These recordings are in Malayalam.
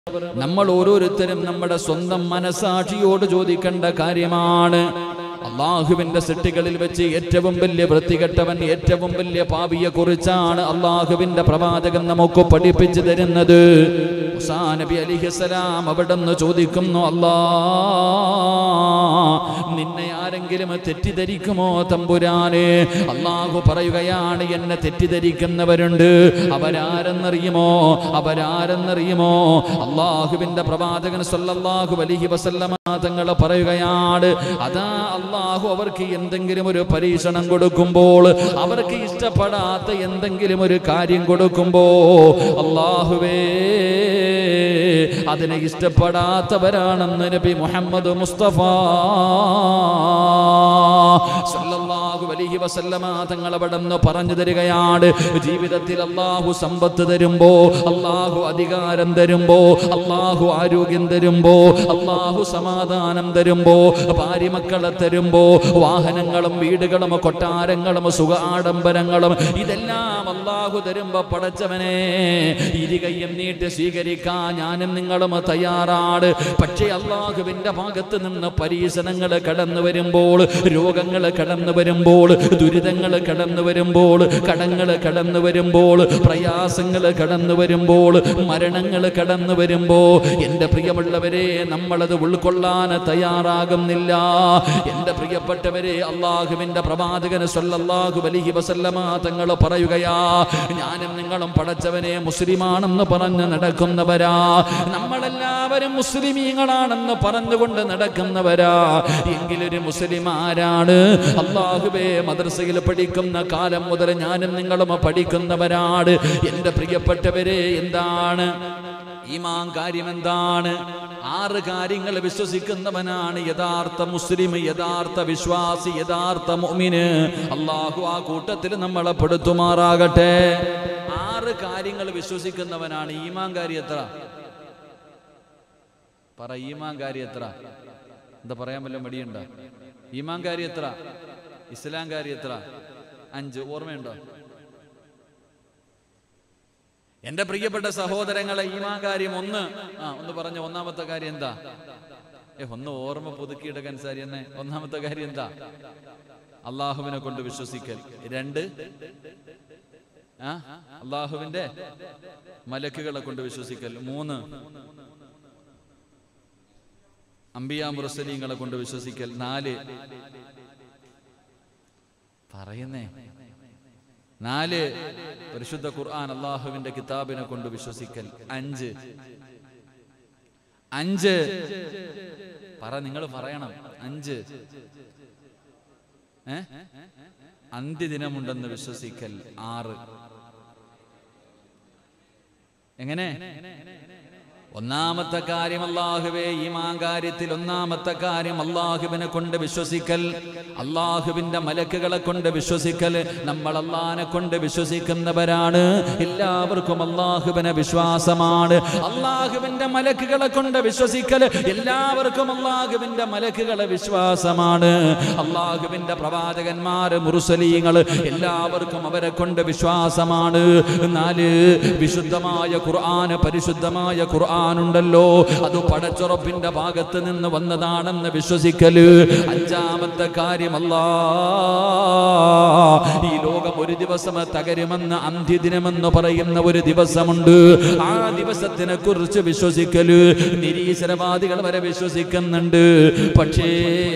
നമ്മൾ ഓരോരുത്തരും നമ്മുടെ സ്വന്തം മനസാക്ഷിയോട് ചോദിക്കേണ്ട കാര്യമാണ് അള്ളാഹുവിന്റെ സൃഷ്ടികളിൽ വെച്ച് ഏറ്റവും വലിയ വൃത്തികെട്ടവൻ ഏറ്റവും വലിയ പാപിയെ കുറിച്ചാണ് അള്ളാഹുവിന്റെ പ്രവാചകൻ നമുക്ക് പഠിപ്പിച്ചു തരുന്നത് മുസാ നബി അലിഹിസലാം അവിടെ നിന്ന് ചോദിക്കുന്നു അല്ലാ നിന്നെ ആരെങ്കിലും തെറ്റിദ്ധരിക്കുമോ തമ്പുരാനെ അള്ളാഹു പറയുകയാണ് എന്നെ തെറ്റിദ്ധരിക്കുന്നവരുണ്ട് അവരാരെന്നറിയുമോ അവരാരെന്നറിയുമോ അള്ളാഹുവിന്റെ പ്രവാചകൻ സല്ലല്ലാഹു അലൈഹി വസല്ലമ തങ്ങൾ പറയുകയാണ് അതാ അള്ളാഹു അവർക്ക് എന്തെങ്കിലും ഒരു പരീക്ഷണം കൊടുക്കുമ്പോൾ അവർക്ക് ഇഷ്ടപ്പെടാത്ത എന്തെങ്കിലും ഒരു കാര്യം കൊടുക്കുമ്പോ അള്ളാഹുവേ അതിനെ ഇഷ്ടപ്പെടാത്തവരാണെന്ന് നബി മുഹമ്മദ് മുസ്തഫ സല്ലല്ലാഹു അലൈഹി വസല്ലമ തങ്ങൾ അവിടെ നിന്ന് പറഞ്ഞു തരികയാണ് ജീവിതത്തിൽ അള്ളാഹു സമ്പത്ത് തരുമ്പോ അള്ളാഹു അധികാരം തരുമ്പോ അള്ളാഹു ആരോഗ്യം തരുമ്പോ അള്ളാഹു സമാധാനം തരുമ്പോ ഭാര്യ മക്കളെ തരുമ്പോ വാഹനങ്ങളും വീടുകളും കൊട്ടാരങ്ങളും സുഖ ആഡംബരങ്ങളും ഇതെല്ലാം അള്ളാഹു തരുമ്പോ പടച്ചവനെ ഇരുകയ്യം നീട്ടി സ്വീകരിക്കാൻ ഞാനും നിങ്ങളും തയ്യാറാണ് പക്ഷേ അള്ളാഹുവിന്റെ ഭാഗത്ത് നിന്ന് പരീക്ഷണങ്ങൾ കടന്നു വരുമ്പോൾ രോഗങ്ങൾ കടന്നു വരുമ്പോൾ ദുരിതങ്ങൾ കടന്നു വരുമ്പോൾ കടങ്ങൾ കടന്നു വരുമ്പോൾ പ്രയാസങ്ങൾ കടന്നു വരുമ്പോൾ മരണങ്ങൾ കടന്നു വരുമ്പോ എൻ്റെ പ്രിയമുള്ളവരെ നമ്മളത് ഉൾക്കൊള്ളാൻ തയ്യാറാകുന്നില്ല എൻ്റെ പ്രിയപ്പെട്ടവരെ അള്ളാഹുവിൻ്റെ പ്രവാചകന് സല്ലല്ലാഹു അലൈഹി വസല്ലമ തങ്ങൾ പറയുകയാ ഞാനും നിങ്ങളും പടച്ചവനെ മുസ്ലിമാണെന്ന് പറഞ്ഞ് നടക്കുന്നവരാ നമ്മളെല്ലാവരും മുസ്ലിമീങ്ങളാണെന്ന് പറഞ്ഞുകൊണ്ട് നടക്കുന്നവരാ എങ്കിലൊരു മുസ്ലിം ആരാണ് അള്ളാഹുബേ മദ്രസയിൽ പഠിക്കുന്ന കാലം മുതൽ ഞാനും നിങ്ങളും പഠിക്കുന്നവരാണ് എൻ്റെ പ്രിയപ്പെട്ടവരെ എന്താണ് ഈമാൻ കാര്യം എന്താണ് ആറ് കാര്യങ്ങൾ വിശ്വസിക്കുന്നവനാണ് യഥാർത്ഥ മുസ്ലിം യഥാർത്ഥ വിശ്വാസി യഥാർത്ഥ മുഅ്മിന് അള്ളാഹു ആ കൂട്ടത്തിൽ നമ്മളെ പെടുത്തുമാറാകട്ടെ ആറ് കാര്യങ്ങൾ വിശ്വസിക്കുന്നവനാണ് ഈമാൻ കാര്യം എത്ര പറ ഈമാൻ കാര്യം എത്ര എന്താ പറയാൻ വല്ല മടിയുണ്ടോ ഈമാൻ കാര്യം എത്ര ഇസ്ലാം കാര്യം എത്ര അഞ്ച് ഓർമ്മയുണ്ടോ എന്റെ പ്രിയപ്പെട്ട സഹോദരങ്ങളെ ഈമാൻ കാര്യം ഒന്ന് ആ ഒന്ന് പറഞ്ഞ ഒന്നാമത്തെ കാര്യം എന്താ ഏ ഒന്ന് ഓർമ്മ പുതുക്കിയെടുക്കാൻ സാരി എന്നെ ഒന്നാമത്തെ കാര്യം എന്താ അള്ളാഹുവിനെ കൊണ്ട് വിശ്വസിക്കൽ രണ്ട് ആ അള്ളാഹുവിന്റെ മലക്കുകളെ കൊണ്ട് വിശ്വസിക്കൽ മൂന്ന് അംബിയാ മുറസലീങ്ങളെ കൊണ്ട് വിശ്വസിക്കൽ നാല് പറയുന്നേ നാല് പരിശുദ്ധ ഖുർആൻ അള്ളാഹുവിന്റെ കിതാബിനെ കൊണ്ട് വിശ്വസിക്കൽ അഞ്ച് അഞ്ച് പറ നിങ്ങൾ പറയണം അഞ്ച് ഏ അന്ത്യദിനമുണ്ടെന്ന് വിശ്വസിക്കൽ ആറ് എങ്ങനെ ഒന്നാമത്തെ കാര്യം അള്ളാഹുവേ ഈമാൻ കാര്യത്തിൽ ഒന്നാമത്തെ കാര്യം അള്ളാഹുവിനെ കൊണ്ട് വിശ്വസിക്കൽ അള്ളാഹുവിന്റെ മലക്കുകളെ കൊണ്ട് വിശ്വസിക്കൽ നമ്മൾ അള്ളാഹിനെ കൊണ്ട് വിശ്വസിക്കുന്നവരാണ് എല്ലാവർക്കും അള്ളാഹുവിനെ വിശ്വാസമാണ് അള്ളാഹുവിന്റെ മലക്കുകളെ കൊണ്ട് വിശ്വസിക്കൽ എല്ലാവർക്കും അള്ളാഹുവിന്റെ മലക്കുകളെ വിശ്വാസമാണ് അള്ളാഹുവിന്റെ പ്രവാചകന്മാര് മുറുസലീങ്ങൾ എല്ലാവർക്കും അവരെ കൊണ്ട് വിശ്വാസമാണ് നാല് വിശുദ്ധമായ ഖുർആന് പരിശുദ്ധമായ ഖുർആനുണ്ടല്ലോ അത് പടച്ചുറപ്പിന്റെ ഭാഗത്ത് നിന്ന് വന്നതാണെന്ന് വിശ്വസിക്കല് അഞ്ചാമത്തെ കാര്യമല്ല ഈ ലോകം ഒരു ദിവസം തകരുമെന്ന് അന്ത്യദിനമെന്ന് പറയുന്ന ഒരു ദിവസമുണ്ട് ആ ദിവസത്തിനെ കുറിച്ച് വിശ്വസിക്കല് നിരീശ്വരവാദികൾ വരെ വിശ്വസിക്കുന്നുണ്ട് പക്ഷേ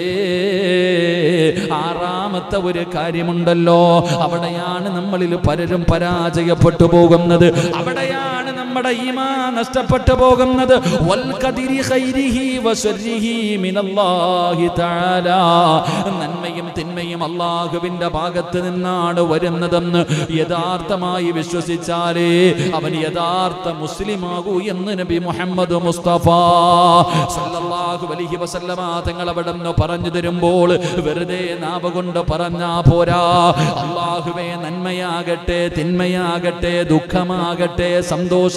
ആറാമത്തെ ഒരു കാര്യമുണ്ടല്ലോ അവിടെയാണ് നമ്മളിൽ പലരും പരാജയപ്പെട്ടു പോകുന്നത് അവിടെയാണ് നമ്മുടെ ഈമാ നഷ്ടപ്പെട്ടു പോകുന്നത് വൽ ഖദിരി ഖൈരിഹി വശർരിഹി മിനല്ലാഹി തആല നന്മയും തിന്മയും അള്ളാഹുവിന്റെ ഭാഗത്ത് നിന്നാണ് വരുന്നതെന്ന് യഥാർത്ഥമായി വിശ്വസിച്ചാലേ അവൻ യഥാർത്ഥ മുസ്ലിമാകൂ എന്ന് നബി മുഹമ്മദ് മുസ്തഫ സല്ലല്ലാഹു അലൈഹി വസല്ലമ തങ്ങൾ അവിടെ നിന്ന് പറഞ്ഞു തരുമ്പോൾ വെറുതെ നാവ കൊണ്ട് പറഞ്ഞാ പോരാ അള്ളാഹുവേ നന്മയാകട്ടെ തിന്മയാകട്ടെ ദുഃഖമാകട്ടെ സന്തോഷം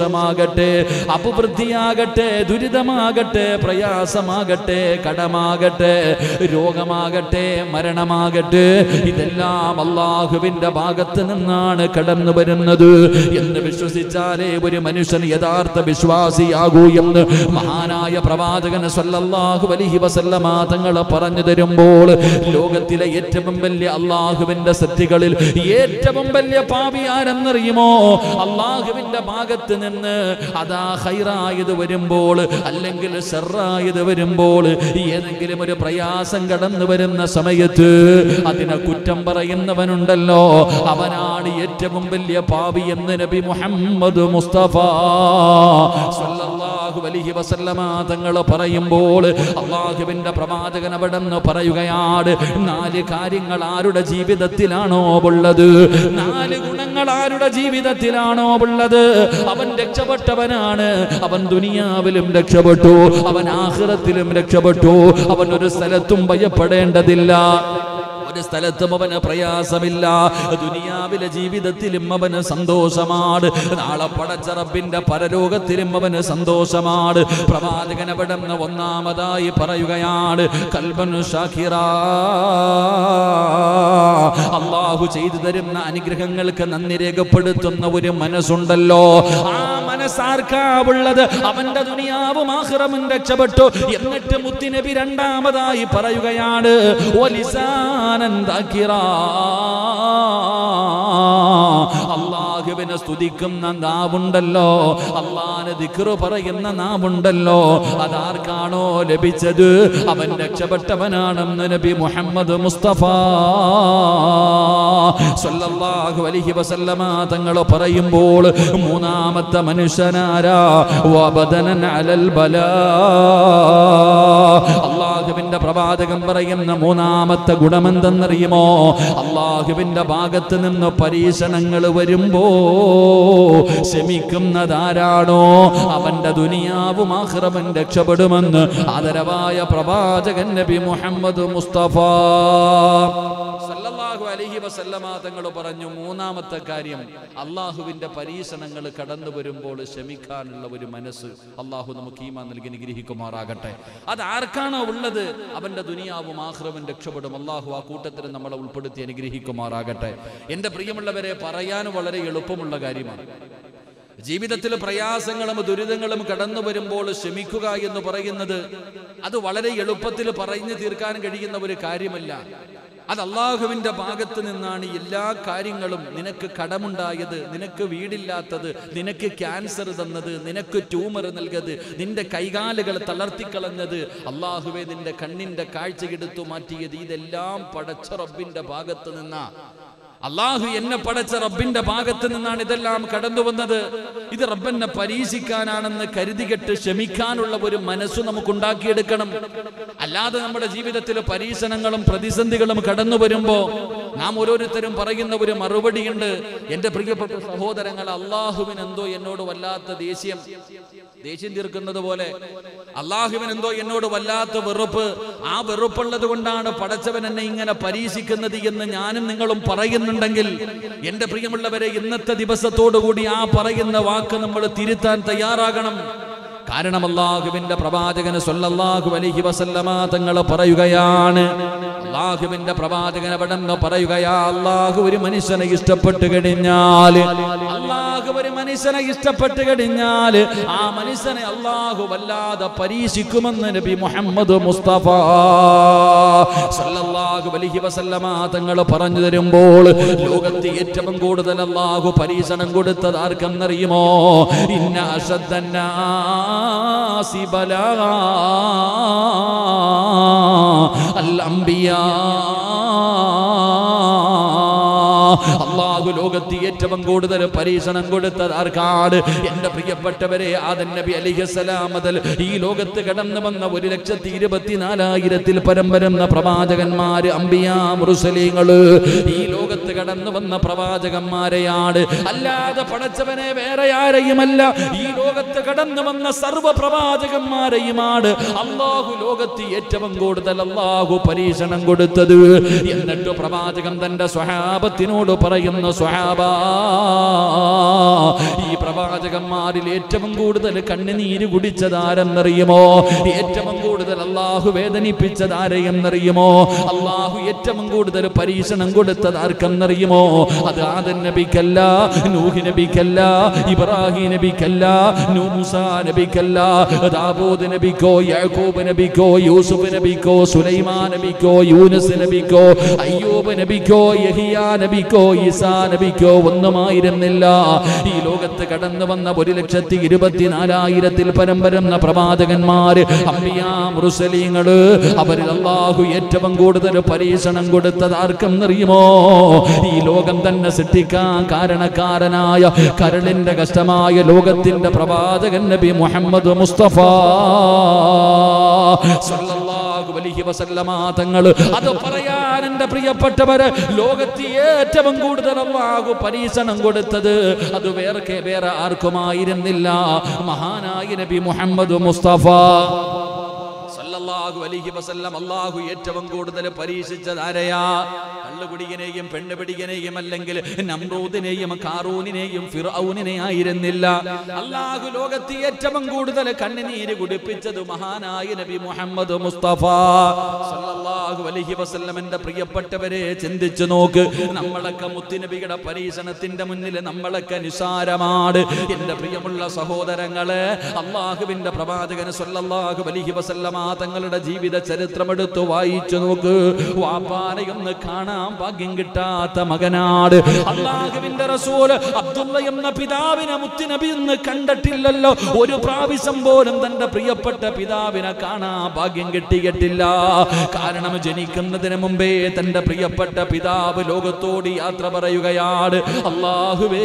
ദോഷമാകട്ടെ അപവൃദ്ധിയാകട്ടെ ദുരിതമാകട്ടെ പ്രയാസമാകട്ടെ കടമാകട്ടെ രോഗമാകട്ടെ മരണമാകട്ടെ ഇതെല്ലാം അള്ളാഹുവിന്റെ ഭാഗത്ത് നിന്നാണ് കടന്നു വരുന്നത് എന്ന് വിശ്വസിച്ചാലേ ഒരു മനുഷ്യൻ യഥാർത്ഥ വിശ്വാസിയാകൂ എന്ന് മഹാനായ പ്രവാചകൻ സല്ലല്ലാഹു അലൈഹി വസല്ലമ തങ്ങൾ പറഞ്ഞു തരുമ്പോൾ ലോകത്തിലെ ഏറ്റവും വലിയ അള്ളാഹുവിന്റെ സത്യകളിൽ ഏറ്റവും വലിയ പാപി ആരെന്നറിയുമോ അള്ളാഹുവിന്റെ ഭാഗത്ത് നിന്ന് അതാ ഹൈറായത് വരുമ്പോൾ അല്ലെങ്കിൽ ഷെറായത് വരുമ്പോൾ ഏതെങ്കിലും ഒരു പ്രയാസം കടന്നു വരുന്ന സമയത്ത് അതിനെ കുറ്റം പറയുന്നവനുണ്ടല്ലോ അവനാണ് ഏറ്റവും വലിയ പാപി എന്ന് നബി മുഹമ്മദ് മുസ്തഫ സല്ലല്ലാഹു അലൈഹി വസല്ലമ തങ്ങൾ പറയുമ്പോൾ അള്ളാഹുവിന്റെ പ്രവാചകൻ അവിടെ നിന്ന് പറയുകയാണ് നാല് കാര്യങ്ങൾ ആരുടെ ജീവിതത്തിലാണോ ഉള്ളത് നാല് ഗുണങ്ങൾ ആരുടെ ജീവിതത്തിലാണോ ഉള്ളത് അവൻ രക്ഷപ്പെട്ടവനാണ് അവൻ ദുനിയാവിലും രക്ഷപ്പെട്ടു അവൻ ആഹ്റത്തിലും രക്ഷപ്പെട്ടു അവൻ ഒരു സ്ഥലത്തും ഭയപ്പെടേണ്ടതില്ല ഒരു സ്ഥലത്തും അവന് പ്രയാസമില്ല ദുനിയാവിലെ ജീവിതത്തിലും അവന് സന്തോഷമാണ് നാളെ പടച്ച റബ്ബിന്റെ പരലോകത്തിലും അവന് സന്തോഷമാണ് പ്രവാചകൻ അവിടെ നിന്ന് ഒന്നാമതായി പറയുകയാണ് കൽബനു ഷാഖിറ അള്ളാഹു ചെയ്തു തരുന്ന അനുഗ്രഹങ്ങൾക്ക് നന്ദി രേഖപ്പെടുത്തുന്ന ഒരു മനസ്സുണ്ടല്ലോ ആ മനസ്സാർക്കാ ഉള്ളത് അവന്റെ ദുനിയാവും ആഹ്റമും രക്ഷപ്പെട്ടു എന്നിട്ട് മുത്തിനബി രണ്ടാമതായി പറയുകയാണ് ഒലിസാനൻ ദാക്കിറാ. അള്ളാഹുവിനെ സ്തുതിക്കുന്ന നാവുണ്ടല്ലോ അള്ളാന് ദിക്റ് പറയുന്ന നാവുണ്ടല്ലോ അതാർക്കാണോ ലഭിച്ചത് അവൻ രക്ഷപ്പെട്ടവനാണെന്ന് നബി മുഹമ്മദ് മുസ്തഫ സല്ലല്ലാഹു അലൈഹി വസല്ലമ തങ്ങൾ പറയുമ്പോൾ മൂന്നാമത്തെ മനുഷ്യനാരാ വബദനൻ അലൽ ബലാ അള്ളാഹുവിന്റെ പ്രവാചകം പറയുന്ന മൂന്നാമത്തെ ഗുണമെന്തെന്നറിയുമോ അള്ളാഹുവിന്റെ ഭാഗത്ത് നിന്ന് പരീക്ഷണങ്ങൾ വരുമ്പോ ശമിക്കുന്നതാരാണോ അവന്റെ ദുനിയാവും ആഹ്റവൻ രക്ഷപ്പെടുമെന്ന് ആദരവായ പ്രവാചകൻ നബി മുഹമ്മദ് മുസ്തഫ സല്ലല്ലാഹു അലൈഹി വസല്ലമ തങ്ങൾ പറഞ്ഞു മൂന്നാമത്തെ കാര്യം അള്ളാഹുവിന്റെ പരീക്ഷണങ്ങൾ കടന്നു വരുമ്പോൾ ക്ഷമിക്കാനുള്ള ഒരു മനസ്സ് അള്ളാഹു നമുക്ക് ഈമാൻ നൽകി നിഗ്രഹിക്കുമാറാകട്ടെ അത് ആർക്കാണോ ഉള്ളത് അവന്റെ ദുനിയാവും ആഹ്റവും രക്ഷപ്പെടും അള്ളാഹു ആ കൂട്ടത്തിൽ നമ്മളെ ഉൾപ്പെടുത്തി അനുഗ്രഹിക്കുമാറാകട്ടെ എൻ്റെ പ്രിയമുള്ളവരെ പറയാൻ വളരെ എളുപ്പമുള്ള കാര്യമാണ് ജീവിതത്തിൽ പ്രയാസങ്ങളും ദുരിതങ്ങളും കടന്നു വരുമ്പോൾ ക്ഷമിക്കുക എന്ന് പറയുന്നത് അത് വളരെ എളുപ്പത്തിൽ പറഞ്ഞു തീർക്കാൻ കഴിയുന്ന ഒരു കാര്യമല്ല അത് അള്ളാഹുവിന്റെ ഭാഗത്ത് നിന്നാണ് എല്ലാ കാര്യങ്ങളും നിനക്ക് കടമുണ്ടായത് നിനക്ക് വീടില്ലാത്തത് നിനക്ക് ക്യാൻസർ തന്നത് നിനക്ക് ട്യൂമർ നൽകിയത് നിന്റെ കൈകാലുകൾ തളർത്തിക്കളഞ്ഞത് അള്ളാഹുവെ നിന്റെ കണ്ണിന്റെ കാഴ്ച എടുത്തു മാറ്റിയത് ഇതെല്ലാം പടച്ച റബ്ബിന്റെ ഭാഗത്ത് നിന്നാ അള്ളാഹു എന്നെ പടച്ച റബ്ബിന്റെ ഭാഗത്ത് നിന്നാണ് ഇതെല്ലാം കടന്നു വന്നത് ഇത് റബ്ബെന്നെ പരീക്ഷിക്കാനാണെന്ന് കരുതികെട്ട് ക്ഷമിക്കാനുള്ള ഒരു മനസ്സ് നമുക്ക് ഉണ്ടാക്കിയെടുക്കണം അല്ലാതെ നമ്മുടെ ജീവിതത്തിൽ പരീക്ഷണങ്ങളും പ്രതിസന്ധികളും കടന്നു വരുമ്പോ നാം ഓരോരുത്തരും പറയുന്ന ഒരു മറുപടിയുണ്ട് എന്റെ പ്രിയപ്പെട്ട സഹോദരങ്ങൾ അള്ളാഹുവിന് എന്തോ എന്നോട് വല്ലാത്ത ദേഷ്യം ദേഷ്യം തീർക്കുന്നത് പോലെ അള്ളാഹുവിന് എന്തോ എന്നോട് വല്ലാത്ത വെറുപ്പ് ആ വെറുപ്പുള്ളത് കൊണ്ടാണ് പടച്ചവൻ എന്നെ ഇങ്ങനെ പരീക്ഷിക്കുന്നത് എന്ന് ഞാനും നിങ്ങളും പറയുന്നുണ്ടെങ്കിൽ എന്റെ പ്രിയമുള്ളവരെ ഇന്നത്തെ ദിവസത്തോടു കൂടി ആ പറയുന്ന വാക്ക് നമ്മൾ തിരുത്താൻ തയ്യാറാകണം കാരണം അള്ളാഹുവിന്റെ പ്രവാചകന് സല്ലല്ലാഹു അലൈഹി വസല്ലമ തങ്ങൾ പറയുകയാണ് അള്ളാഹുവിന്റെ പ്രവാചകൻ അവിടെ നിന്ന് പറയുകയാ അള്ളാഹു ഒരു മനുഷ്യനെ ഇഷ്ടപ്പെട്ട് കഴിഞ്ഞാൽ അള്ളാഹു ഒരു മനുഷ്യനെ ഇഷ്ടപ്പെട്ട് കഴിഞ്ഞാൽ ആ മനുഷ്യനെ അള്ളാഹു വല്ലാതെ പരീക്ഷിക്കുമെന്ന് നബി മുഹമ്മദ് മുസ്തഫ സല്ലല്ലാഹു അലൈഹി വസല്ലമ തങ്ങൾ പറഞ്ഞു തരുമ്പോൾ ലോകത്ത് ഏറ്റവും കൂടുതൽ അള്ളാഹു പരീക്ഷണം കൊടുത്തത് ആർക്കെന്നറിയുമോ ഇന്ന അശദ്ദന്നാസി ബലാ അൽ അംബിയാ അള്ളാഹു ലോകത്ത് ഏറ്റവും കൂടുതൽ പരീക്ഷണം കൊടുത്തത് ആർക്കാണ് എന്റെ പ്രിയപ്പെട്ടവരെ ആദൻ നബി അലിഹസലാം മുതൽ ഈ ലോകത്ത് കടന്നു വന്ന ഒരു ലക്ഷത്തി ഇരുപത്തിനാലായിരത്തിൽ പരം വരുന്ന പ്രവാചകന്മാര് അമ്പിയാ മുറുസലീങ്ങള് ഈ ലോകത്ത് കടന്നു വന്ന പ്രവാചകന്മാരെയാണ് അല്ലാതെ പടച്ചവനെ വേറെ ആരെയുമല്ല ഈ ലോകത്ത് കടന്നു വന്ന സർവ്വ പ്രവാചകന്മാരെയുമാണ് അള്ളാഹു ലോകത്ത് ഏറ്റവും കൂടുതൽ അള്ളാഹു പരീക്ഷണം കൊടുത്തത് എന്നിട്ട് പ്രവാചകൻ തന്റെ സ്വഹാബത്തിനോട് പറയുന്ന സ്വഹാബ ഈ പ്രവാചകന്മാരിൽ ഏറ്റവും കൂടുതൽ കണ്ണുനീര് കുടിച്ചതാരെന്നറിയുമോ ഏറ്റവും കൂടുതൽ അള്ളാഹു വേദനിപ്പിച്ചതാരെയെന്നറിയുമോ അള്ളാഹു ഏറ്റവും കൂടുതൽ പരീക്ഷണം കൊടുത്തത് ആർക്കെന്നറിയുമോ അത് ആദൻ നബിക്കല്ല നൂഹി നബിക്കല്ല ഇബ്രാഹിം നബിക്കല്ല മൂസ നബിക്കല്ല ദാവൂദ് നബിക്കോ യാക്കൂബ് നബിക്കോ യൂസുഫ് നബിക്കോ സുലൈമാൻ നബിക്കോ യൂനസ് നബിക്കോ അയ്യൂബ് നബിക്കോ യഹിയ നബിക്കോ ഈസാ നബിക്കോ ഒന്നുമായിരുന്നില്ല ഈ ലോകത്ത് കടന്നു വന്ന ഒരു ലക്ഷത്തി ഇരുപത്തിനാലായിരത്തിൽ പരം വരുന്ന പ്രവാചകന്മാര് അമ്പിയാ മുറുസലീങ്ങള് അവരിൽ അള്ളാഹു ഏറ്റവും കൂടുതൽ പരീക്ഷണം കൊടുത്തത് ആർക്കെന്നറിയുമോ ഈ ലോകം തന്നെ സൃഷ്ടിക്കാൻ കാരണക്കാരനായ കരളിന്റെ കഷ്ടമായ ലോകത്തിന്റെ പ്രവാചകൻ നബി മുഹമ്മദ് മുസ്തഫ സല്ലല്ലാഹു അലൈഹി വസല്ലമ തങ്ങൾ അത് പറയാൻ എൻ്റെ പ്രിയപ്പെട്ടവര് ലോകത്ത് ഏറ്റവും കൂടുതൽ അള്ളാഹു പരീക്ഷണം കൊടുത്തത് അത് വേറെ വേറെ ആർക്കുമായിരുന്നില്ല മഹാനായ നബി മുഹമ്മദ് മുസ്തഫ സല്ലല്ലാഹു അലൈഹി വസല്ലം അല്ലാഹു ഏറ്റവും കൂടുതൽ പരീക്ഷിച്ചത് ആരെയാ കള്ളുകുടിയനെയും പെണ്ണുപിടിയനെയും അല്ലെങ്കിൽ നമ്രൂദിനെയും കാറൂനിനെയും ഫിറൌനിനെ ആയിരുന്നില്ല അല്ലാഹു ലോകത്ത് ഏറ്റവും കൂടുതൽ കണ്ണുനീര് കുടിപ്പിച്ചത് മഹാനായ നബി മുഹമ്മദ് മുസ്തഫ സല്ലല്ലാഹു അലൈഹി വസല്ലമന്റെ പ്രിയപ്പെട്ടവരെ ചിന്തിച്ചു നോക്ക് നമ്മളൊക്കെ മുത്തുനബിയുടെ പരീക്ഷണത്തിന്റെ മുന്നിൽ നമ്മളൊക്കെ നിസാരമാണ് എന്റെ പ്രിയമുള്ള സഹോദരങ്ങളെ അള്ളാഹുവിന്റെ പ്രവാചകൻ സല്ലല്ലാഹു അലൈഹി വസല്ലമ തങ്ങളുടെ ജീവിത ചരിത്രമെടുത്ത് വായിച്ചു നോക്ക് വാപ്പാനയൊന്ന് കാണാൻ ഭാഗ്യം കിട്ടാത്ത മകനാട് അള്ളാഹുവിന്റെ റസൂൽ അബ്ദുള്ള എന്ന പിതാവിനെ മുത്തുനബി ഇന്ന് കണ്ടിട്ടില്ലല്ലോ ഒരു പ്രാവശ്യം പോലും തന്റെ പ്രിയപ്പെട്ട പിതാവിനെ കാണാൻ ഭാഗ്യം കിട്ടിയിട്ടില്ല കാരണം ജനിക്കുന്നതിന് മുമ്പേ തന്റെ പ്രിയപ്പെട്ട പിതാവ് ലോകത്തോട് യാത്ര പറയുകയാണ് അള്ളാഹുവേ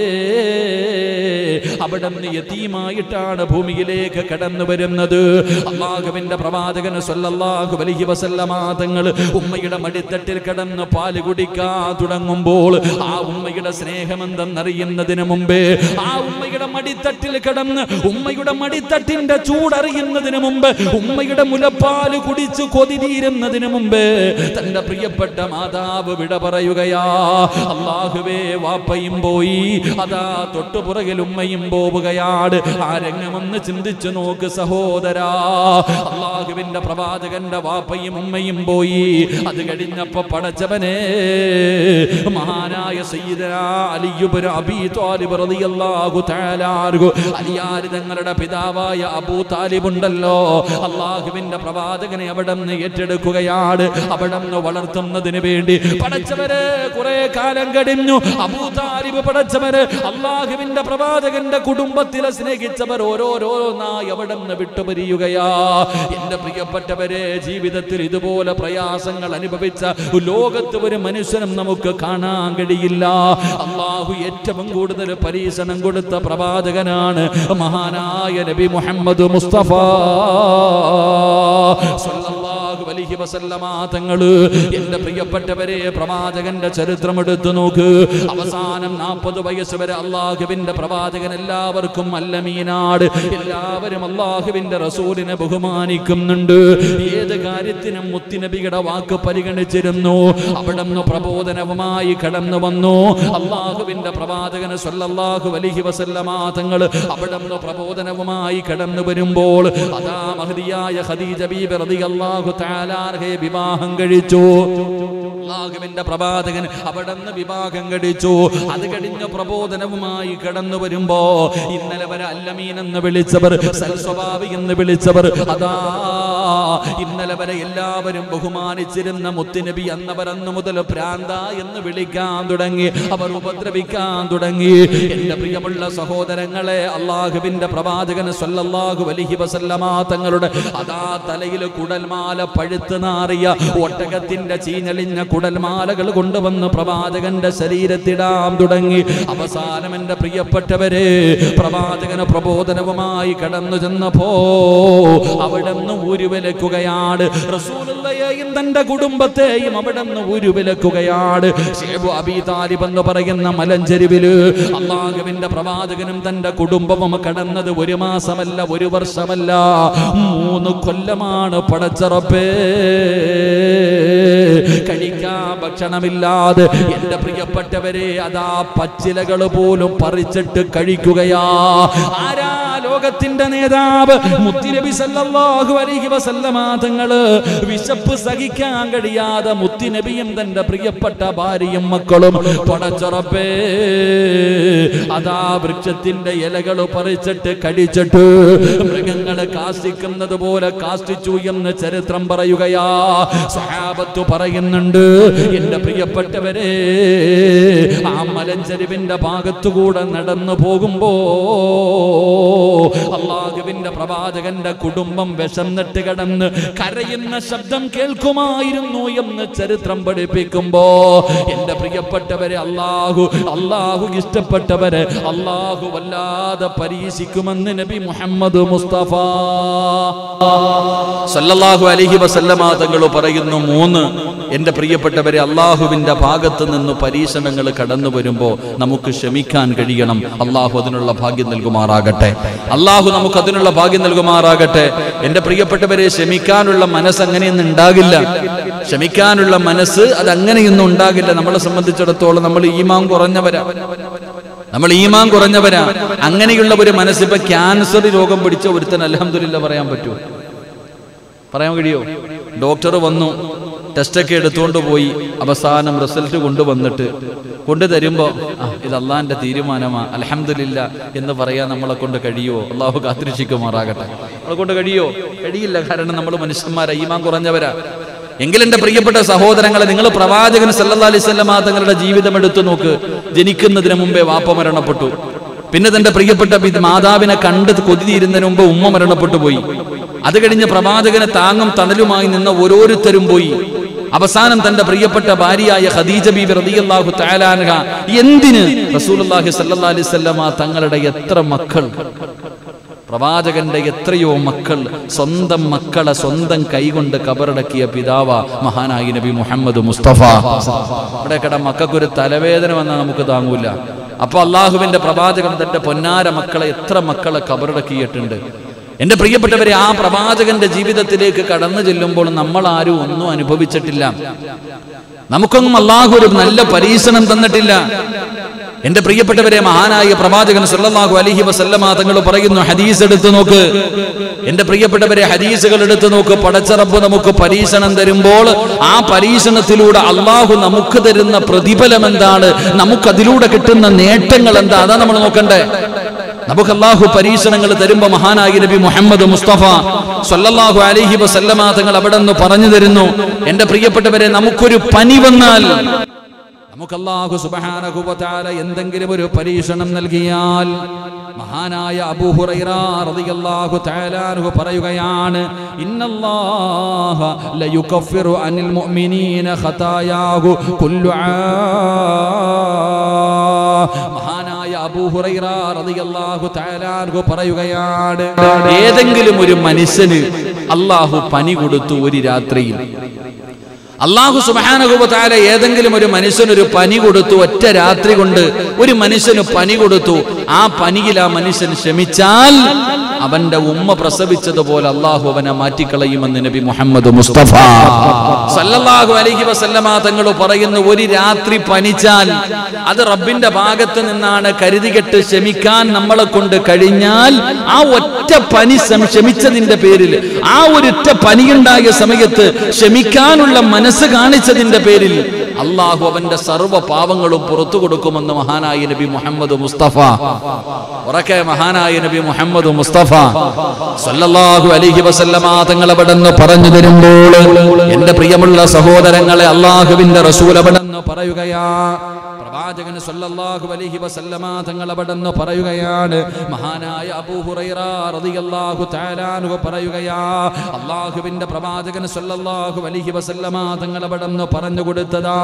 അവിടെ നിന്ന് യതീമായിട്ടാണ് ഭൂമിയിലേക്ക് കടന്നു വരുന്നത് അള്ളാഹുവിന്റെ പ്രവാചകൻ സല്ലല്ലാഹു അലൈഹി വസല്ലമ തങ്ങൾ ഉമ്മയുടെ മടിത്തട്ടിൽ കിടന്ന് പാല് കുടിക്കാൻ തുടങ്ങുമ്പോൾ ആ ഉമ്മയുടെ സ്നേഹമെന്തെന്നറിയുന്നതിന് മുമ്പേ ആ ഉമ്മയുടെ മടിത്തട്ടിൽ കിടന്ന് ഉമ്മയുടെ മടിത്തട്ടിന്റെ ചൂടറിയുന്നതിന് മുമ്പ് ഉമ്മയുടെ മുലപ്പാല് കുടിച്ച് കൊതിരീരുന്നതിന് മുമ്പ് തന്റെ പ്രിയപ്പെട്ട മാതാവ് വിട പറയുകയാ അള്ളാഹുവേ വാപ്പയും പോയി അതാ തൊട്ടുപുറകിൽ ഉമ്മയും പോവുകയാണ് ആ രംഗമൊന്ന് ചിന്തിച്ചു നോക്ക് സഹോദരാ അള്ളാഹുവിന്റെ പ്രവാചകന്റെ വാപ്പയും ഉമ്മയും പോയി അത് കഴിഞ്ഞപ്പോ പടച്ചവനെ മഹാനായ സയ്യിദനാ അലിയുബ് അബീ ത്വാലിബ് റളിയല്ലാഹു തആല അൻഹു അലിയാരി തങ്ങളുടെ പിതാവായ അബൂ താലിബ് ഉണ്ടല്ലോ അള്ളാഹുവിന്റെ പ്രവാചകനെ അവിടെ നിന്ന് ഏറ്റെടുക്കുകയാണ് അവിടെ നിന്ന് വളർത്തുന്നതിന് വേണ്ടി പടച്ചവര് കുറെ കാലം കഴിഞ്ഞു അബൂ താലിബ് പടച്ചവര് അള്ളാഹുവിന്റെ പ്രവാചകന്റെ കുടുംബത്തിലെ സ്നേഹിച്ചവർ ഓരോരോന്നായി അവിടെ നിന്ന് വിട്ടുപിരിയുകയാ എന്റെ പ്രിയപ്പെട്ടവരെ ജീവിതത്തിൽ ഇതുപോലെ പ്രയാസങ്ങൾ അനുഭവിച്ച ലോകത്ത് ഒരു മനുഷ്യനും നമുക്ക് കാണാൻ കഴിയില്ല അള്ളാഹു ഏറ്റവും കൂടുതൽ പരീക്ഷണം കൊടുത്ത പ്രവാചകനാണ് മഹാനായ നബി മുഹമ്മദ് മുസ്തഫ സല്ലല്ലാഹു അലൈഹി വസല്ലമ തങ്ങള് എന്റെ പ്രിയപ്പെട്ടവരെ പ്രവാചകന്റെ ചരിത്രം എടുത്തു നോക്ക് അവസാനം നാൽപ്പത് വയസ്സ് വരെ അള്ളാഹുവിന്റെ പ്രവാചകൻ എല്ലാവർക്കും അല്ലമീനാട് എല്ലാവരും അള്ളാഹുവിന്റെ റസൂലിനെ ബഹുമാനിക്കുന്നുണ്ട് ഏത് കാര്യത്തിനും മുത്തിനബിയുടെ വാക്ക് പരിഗണിച്ചിരുന്നു അവിടെ നിന്ന് പ്രബോധനവുമായി കടന്നു വന്നു അള്ളാഹുവിന്റെ പ്രവാചകന് സല്ലല്ലാഹു അലൈഹി വസല്ലമ തങ്ങൾ അവിടെ നിന്ന് പ്രബോധനവുമായി കടന്നു വരുമ്പോൾ അതാ മഹദിയായ ഖദീജ ബീബി റളിയല്ലാഹു തആല അൻഹയെ വിവാഹം കഴിച്ചു അള്ളാഹുവിന്റെ പ്രവാചകൻ അവിടെ നിന്ന് വിവാഹം കഴിച്ചു അത് കഴിഞ്ഞ പ്രബോധനവുമായി കടന്നു വരുമ്പോ ഇന്നലെ വരെ അല്ലമീൻ എന്ന് വിളിച്ചവർ സൽസ്വഭാവി എന്ന് വിളിച്ചവർ അതാ ഇന്നലെ വരെ എല്ലാവരും ബഹുമാനിച്ചിരുന്ന മുത്തുനബി എന്നവർ അന്ന് മുതൽ പ്രാന്ത എന്ന് വിളിക്കാൻ തുടങ്ങി അവർ ഉപദ്രവിക്കാൻ തുടങ്ങി എന്റെ പ്രിയമുള്ള സഹോദരങ്ങളെ അള്ളാഹുവിന്റെ പ്രവാചകൻ സല്ലല്ലാഹു അലൈഹി വസല്ലമ തങ്ങളുടെ അതാ തലയിൽ കുടൽമാല പഴുത്ത് നാറിയ ഒട്ടകത്തിന്റെ ചീഞ്ഞളിഞ്ഞ കുടൽമാലകൾ കൊണ്ടുവന്ന് പ്രവാചകന്റെ ശരീരത്തിടാൻ തുടങ്ങി അവസാനം എന്റെ പ്രിയപ്പെട്ടവരെ പ്രവാചകന് പ്രബോധനവുമായി കടന്നു ചെന്നപ്പോ അവിടെ നിന്ന് ഊരുവിലക്കുകയാണ് റസൂലുള്ളയെയും തന്റെ കുടുംബത്തെയും അവിടെ നിന്ന് ഊരുവിലക്കുകയാണ് ഷേബു അബീ താലിബ് എന്ന് പറയുന്ന മലഞ്ചെരുവില് അള്ളാഹുവിന്റെ പ്രവാചകനും തന്റെ കുടുംബവും കടന്നത് ഒരു മാസമല്ല ഒരു വർഷമല്ല മൂന്ന് കൊല്ലമാണ് പടച്ചറപ്പേ കഴിക്കാൻ ഭക്ഷണമില്ലാതെ എന്റെ പ്രിയപ്പെട്ടവരെ അതാ പച്ചിലകൾ പോലും പറിച്ചിട്ട് കഴിക്കുകയാ ആരാ ലോകത്തിന്റെ നേതാവ് മുത്തിനബി സല്ലല്ലാഹു അലൈഹി വസല്ലമ തങ്ങള് വിശപ്പ് സഹിക്കാൻ കഴിയാതെ മുത്തിനബിയും തന്റെ പ്രിയപ്പെട്ട ഭാര്യയും മക്കളും പടച്ചുറപ്പേ അതാ വൃക്ഷത്തിന്റെ ഇലകൾ പറിച്ചിട്ട് കടിച്ചിട്ട് മൃഗങ്ങള് കാഷ്ടിക്കുന്നത് പോലെ കാഷ്ടിച്ചു എന്ന് ചരിത്രം പറയുകയാ സഹാബത്ത് പറയുന്നുണ്ട് എന്റെ പ്രിയപ്പെട്ടവരെ ആ മലഞ്ചരിവിന്റെ ഭാഗത്തുകൂടെ നടന്നു പോകുമ്പോ അള്ളാഹുവിന്റെ പ്രവാചകന്റെ കുടുംബം വിശന്നിട്ട് കിടന്ന് കരയുന്ന ശബ്ദം കേൾക്കുമായിരുന്നു എന്ന് ചരിത്രം പഠിപ്പിക്കുമ്പോ എന്റെ പ്രിയപ്പെട്ടവരെ അള്ളാഹു അള്ളാഹു ഇഷ്ടപ്പെട്ടവരെ അള്ളാഹു വല്ലാതെ പരീക്ഷിക്കുമെന്ന് നബി മുഹമ്മദ് മുസ്തഫ സല്ലല്ലാഹു അലൈഹി വസല്ലമ തങ്ങൾ പറയുന്നു മൂന്ന് എന്റെ പ്രിയപ്പെട്ടവരെ അള്ളാഹുവിന്റെ ഭാഗത്ത് നിന്ന് പരീക്ഷണങ്ങൾ കടന്നു വരുമ്പോൾ നമുക്ക് ക്ഷമിക്കാൻ കഴിയണം അള്ളാഹു അതിനുള്ള ഭാഗ്യം നൽകുമാറാകട്ടെ അള്ളാഹു നമുക്ക് അതിനുള്ള ഭാഗ്യം നൽകുമാറാകട്ടെ എന്റെ പ്രിയപ്പെട്ടവരെ ക്ഷമിക്കാനുള്ള മനസ്സ് അങ്ങനെയൊന്നും ഉണ്ടാകില്ല ക്ഷമിക്കാനുള്ള മനസ്സ് അത് അങ്ങനെയൊന്നും ഉണ്ടാകില്ല നമ്മളെ സംബന്ധിച്ചിടത്തോളം നമ്മൾ ഈമാൻ കുറഞ്ഞവരാ നമ്മൾ ഈമാൻ കുറഞ്ഞവരാ അങ്ങനെയുള്ള ഒരു മനസ്സിപ്പോ ക്യാൻസർ രോഗം പിടിച്ച ഒരുത്തൻ അലഹമില്ല പറയാൻ പറ്റുമോ പറയാൻ കഴിയോ ഡോക്ടർ വന്നു ടെസ്റ്റൊക്കെ എടുത്തുകൊണ്ട് പോയി അവസാനം റിസൾട്ട് കൊണ്ടുവന്നിട്ട് കൊണ്ടു തരുമ്പോൾ ആ ഇത് അള്ളാന്റെ തീരുമാനമാ അലഹമില്ല എന്ന് പറയാൻ നമ്മളെ കൊണ്ട് കഴിയുമോ അള്ളാഹു കാത്തിരക്ഷിക്കുമാറാകട്ടെ നമ്മളെ കൊണ്ട് കഴിയോ കഴിയില്ല കാരണം നമ്മൾ മനുഷ്യന്മാരാ ഈമാൻ കുറഞ്ഞവരാ എങ്കിൽ എന്റെ പ്രിയപ്പെട്ട സഹോദരങ്ങളെ നിങ്ങൾ പ്രവാചകൻ സല്ലല്ലാഹു അലൈഹി വസല്ലമ തങ്ങളുടെ ജീവിതം എടുത്തു നോക്ക് ജനിക്കുന്നതിന് മുമ്പേ വാപ്പ മരണപ്പെട്ടു പിന്നെ തന്റെ പ്രിയപ്പെട്ട പി- മാതാവിനെ കണ്ട് കൊതിയിരുന്നതിന് മുമ്പ് ഉമ്മ മരണപ്പെട്ടു പോയി അത് കഴിഞ്ഞ് പ്രവാചകനെ താങ്ങും തണലുമായി നിന്ന ഓരോരുത്തരും പോയി അവസാനം തന്റെ പ്രിയപ്പെട്ട ഭാര്യയായ ഖദീജ ബീബി റളിയല്ലാഹു തആലാൻഹ എന്തിന് റസൂലുള്ളാഹി സ്വല്ലല്ലാഹു അലൈഹി വസല്ലമ തങ്ങളുടെ എത്ര മക്കൾ പ്രവാചകന്റെ എത്രയോ മക്കൾ സ്വന്തം മക്കളെ സ്വന്തം കൈകൊണ്ട് കബറടക്കിയ പിതാവ മഹാനായി നബി മുഹമ്മദ് മുസ്തഫ ഇവിടെ കട മക്കൾക്കൊരു തലവേദന വന്നാൽ നമുക്ക് താങ്ങൂല അപ്പൊ അള്ളാഹുവിന്റെ പ്രവാചകൻ തന്റെ പൊന്നാര മക്കളെ എത്ര മക്കളെ കബറടക്കിയിട്ടുണ്ട് എന്റെ പ്രിയപ്പെട്ടവരെ ആ പ്രവാചകന്റെ ജീവിതത്തിലേക്ക് കടന്നു ചെല്ലുമ്പോൾ നമ്മൾ ആരും ഒന്നും അനുഭവിച്ചിട്ടില്ല നമുക്കൊന്നും അള്ളാഹു ഒരു നല്ല പരീക്ഷണം തന്നിട്ടില്ല എന്റെ പ്രിയപ്പെട്ടവരെ മഹാനായ പ്രവാചകൻ സല്ലല്ലാഹു അലൈഹി വസല്ലമ തങ്ങൾ പറയുന്നു ഹദീസ് എടുത്തു നോക്ക് എന്റെ പ്രിയപ്പെട്ടവരെ ഹദീസുകൾ എടുത്തു നോക്ക് പടച്ചറബ് നമുക്ക് പരീക്ഷണം തരുമ്പോൾ ആ പരീക്ഷണത്തിലൂടെ അള്ളാഹു നമുക്ക് തരുന്ന പ്രതിഫലം എന്താണ് നമുക്ക് അതിലൂടെ കിട്ടുന്ന നേട്ടങ്ങൾ എന്താ അതാ നമ്മൾ നോക്കണ്ടേ നമുക്ക് അള്ളാഹു പരീക്ഷണങ്ങൾ തരുമ്പോ മഹാനായി നബി മുഹമ്മദ് മുസ്തഫ സല്ലല്ലാഹു അലൈഹി വസല്ലമ തങ്ങൾ അവിടെ നിന്ന് പറഞ്ഞു തരുന്നു എന്റെ പ്രിയപ്പെട്ടവരെ നമുക്കൊരു പനി വന്നാൽ നമുക്ക് അല്ലാഹു സുബ്ഹാനഹു വ തആല എന്തെങ്കിലും ഒരു പരീക്ഷണം നൽകിയാൽ മഹാനായ അബൂ ഹുറൈറ റളിയല്ലാഹു തആല അൻഹു പറയുകയാണ് ഇന്നല്ലാഹ ലയുകഫിറു അനിൽ മുഅ്മിനീന ഖതായാഹു കുല്ലു ആ മഹാനായ അബൂ ഹുറൈറ റളിയല്ലാഹു തആല അൻഹു പറയുകയാണ് ഏതെങ്കിലും ഒരു മനുഷ്യന് അല്ലാഹു പനി കൊടുത്തു ഒരു രാത്രിയിൽ അള്ളാഹു സുബാനകുബത്താല ഏതെങ്കിലും ഒരു മനുഷ്യനൊരു പനി കൊടുത്തു ഒറ്റ രാത്രി കൊണ്ട് ഒരു മനുഷ്യന് പനി കൊടുത്തു ആ പനിയിൽ ആ മനുഷ്യൻ ക്ഷമിച്ചാൽ അവന്റെ ഉമ്മ പ്രസവിച്ചതുപോലെ അള്ളാഹു അവനെ മാറ്റിക്കളയുമെന്ന് നബി മുഹമ്മദ് മുസ്തഫ സല്ലല്ലാഹു അലൈഹി വസല്ലമ തങ്ങൾ പറയുന്നു ഒരു രാത്രി പനിച്ചാൽ അത് റബ്ബിന്റെ ഭാഗത്ത് നിന്നാണ് കരുതികെട്ട് ക്ഷമിക്കാൻ നമ്മളെ കൊണ്ട് കഴിഞ്ഞാൽ ആ ഒറ്റ പനി സം- ക്ഷമിച്ചതിന്റെ പേരിൽ ആ ഒരൊറ്റ പനിയുണ്ടായ സമയത്ത് ക്ഷമിക്കാനുള്ള മനസ്സ് കാണിച്ചതിന്റെ പേരിൽ അള്ളാഹു അവന്റെ സർവ്വ പാവങ്ങളും പുറത്തു കൊടുക്കുമെന്ന് മഹാനായ നബി മുഹമ്മദ് മുസ്തഫ ഉറക്കെ മഹാനായ നബി മുഹമ്മദ് മുസ്തഫ സല്ലല്ലാഹു അലൈഹി വസല്ലമ തങ്ങൾ അവിടെ നിന്ന് പറഞ്ഞു തരുമ്പോൾ എന്റെ പ്രിയമുള്ള സഹോദരങ്ങളെ അള്ളാഹുവിന്റെ റസൂൽ അവിടെ നിന്ന് പറയുകയാ പ്രവാചകൻ സല്ലല്ലാഹു അലൈഹി വസല്ലമ തങ്ങൾ അവിടെ നിന്ന് പറയുകയാണ് മഹാനായ അബൂ ഹുറൈറ റളിയല്ലാഹു തആല അൻഹു പറയുകയാ അള്ളാഹുവിന്റെ പ്രവാചകൻ സല്ലല്ലാഹു അലൈഹി വസല്ലമ തങ്ങൾ അവിടെ നിന്ന് പറഞ്ഞു കൊടുത്തതാ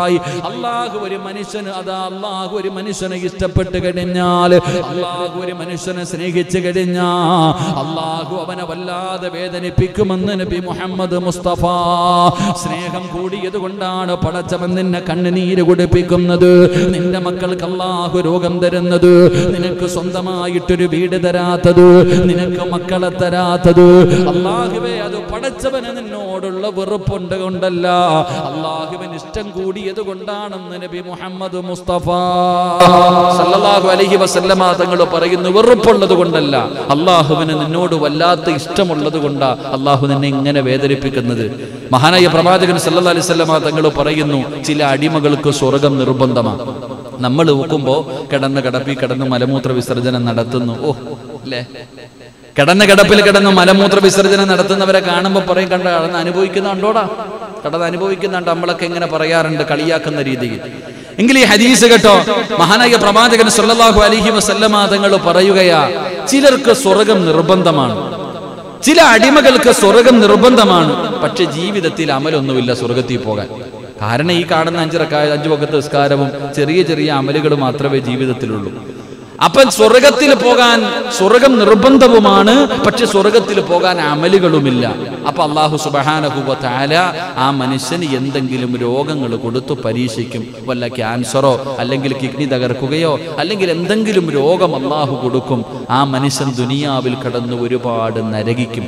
സുന്നത്തായി അള്ളാഹു ഒരു മനുഷ്യന് അതാ അള്ളാഹു ഒരു മനുഷ്യനെ ഇഷ്ടപ്പെട്ട് കഴിഞ്ഞാൽ അള്ളാഹു ഒരു മനുഷ്യനെ സ്നേഹിച്ചു കഴിഞ്ഞാ അള്ളാഹു അവനെ വല്ലാതെ വേദനിപ്പിക്കുമെന്ന് നബി മുഹമ്മദ് മുസ്തഫ സ്നേഹം കൂടിയത് കൊണ്ടാണ് പടച്ചവൻ നിന്നെ കണ്ണുനീര് കുടിപ്പിക്കുന്നത് നിന്റെ മക്കൾക്ക് അള്ളാഹു രോഗം തരുന്നത് നിനക്ക് സ്വന്തമായിട്ടൊരു വീട് തരാത്തത് നിനക്ക് മക്കളെ തരാത്തത് അള്ളാഹുവേ അത് പടച്ചവന് നിന്നോടുള്ള വെറുപ്പുണ്ട് കൊണ്ടല്ല അള്ളാഹുവിന് ഇഷ്ടം കൂടിയത് കൊണ്ടാണെന്ന് നബി മുഹമ്മദ് മുസ്തഫ സല്ലല്ലാഹു അലൈഹി വസല്ലമ തങ്ങൾ പറയുന്നു വെറുപ്പുള്ളത് കൊണ്ടല്ല അള്ളാഹുവിന് നിന്നോട് വല്ലാത്ത ഇഷ്ടമുള്ളത് കൊണ്ടാ അള്ളാഹു നിന്നെ ഇങ്ങനെ വേദനിപ്പിക്കുന്നത് മഹാനായ പ്രവാചകൻ സല്ലല്ലാഹു അലൈഹി വസല്ലമ തങ്ങൾ പറയുന്നു ചില അടിമകൾക്ക് സ്വർഗം നിർബന്ധമാണ് നമ്മൾ നോക്കുമ്പോ കിടന്ന് കിടപ്പി കിടന്ന് മലമൂത്ര വിസർജനം നടത്തുന്നു ഓ അല്ലേ കിടന്ന കിടപ്പിൽ കിടന്ന് മലമൂത്ര വിസർജനം നടത്തുന്നവരെ കാണുമ്പോൾ പറയും കണ്ട കടന്ന് അനുഭവിക്കുന്നുണ്ടോടാ കടന്ന് അനുഭവിക്കുന്നുണ്ട് നമ്മളൊക്കെ ഇങ്ങനെ പറയാറുണ്ട് കളിയാക്കുന്ന രീതിയിൽ എങ്കിൽ ഈ ഹദീസ് കേട്ടോ മഹാനായ പ്രവാചകൻ സല്ലല്ലാഹു അലൈഹി വസല്ലമ തങ്ങൾ പറയുകയാ ചിലർക്ക് സ്വർഗം നിർബന്ധമാണ് ചില അടിമകൾക്ക് സ്വർഗം നിർബന്ധമാണ് പക്ഷെ ജീവിതത്തിൽ അമലൊന്നുമില്ല സ്വർഗത്തിൽ പോകാൻ കാരണം ഈ കാണുന്ന അഞ്ചിറക്കായ അഞ്ചു വക്കത്ത് നിസ്കാരവും ചെറിയ ചെറിയ അമലുകൾ മാത്രമേ ജീവിതത്തിലുള്ളൂ അപ്പം സ്വർഗത്തിൽ പോകാൻ സ്വർഗം നിർബന്ധവുമാണ് പക്ഷെ സ്വർഗത്തിൽ പോകാൻ അമലുകളുമില്ല അപ്പൊ അള്ളാഹു സുബഹാനഹുബ താല ആ മനുഷ്യന് എന്തെങ്കിലും രോഗങ്ങൾ കൊടുത്തു പരീക്ഷിക്കും വല്ല ക്യാൻസറോ അല്ലെങ്കിൽ കിഡ്നി തകർക്കുകയോ അല്ലെങ്കിൽ എന്തെങ്കിലും രോഗം അള്ളാഹു കൊടുക്കും ആ മനുഷ്യൻ ദുനിയാവിൽ കടന്ന് ഒരുപാട് നരകിക്കും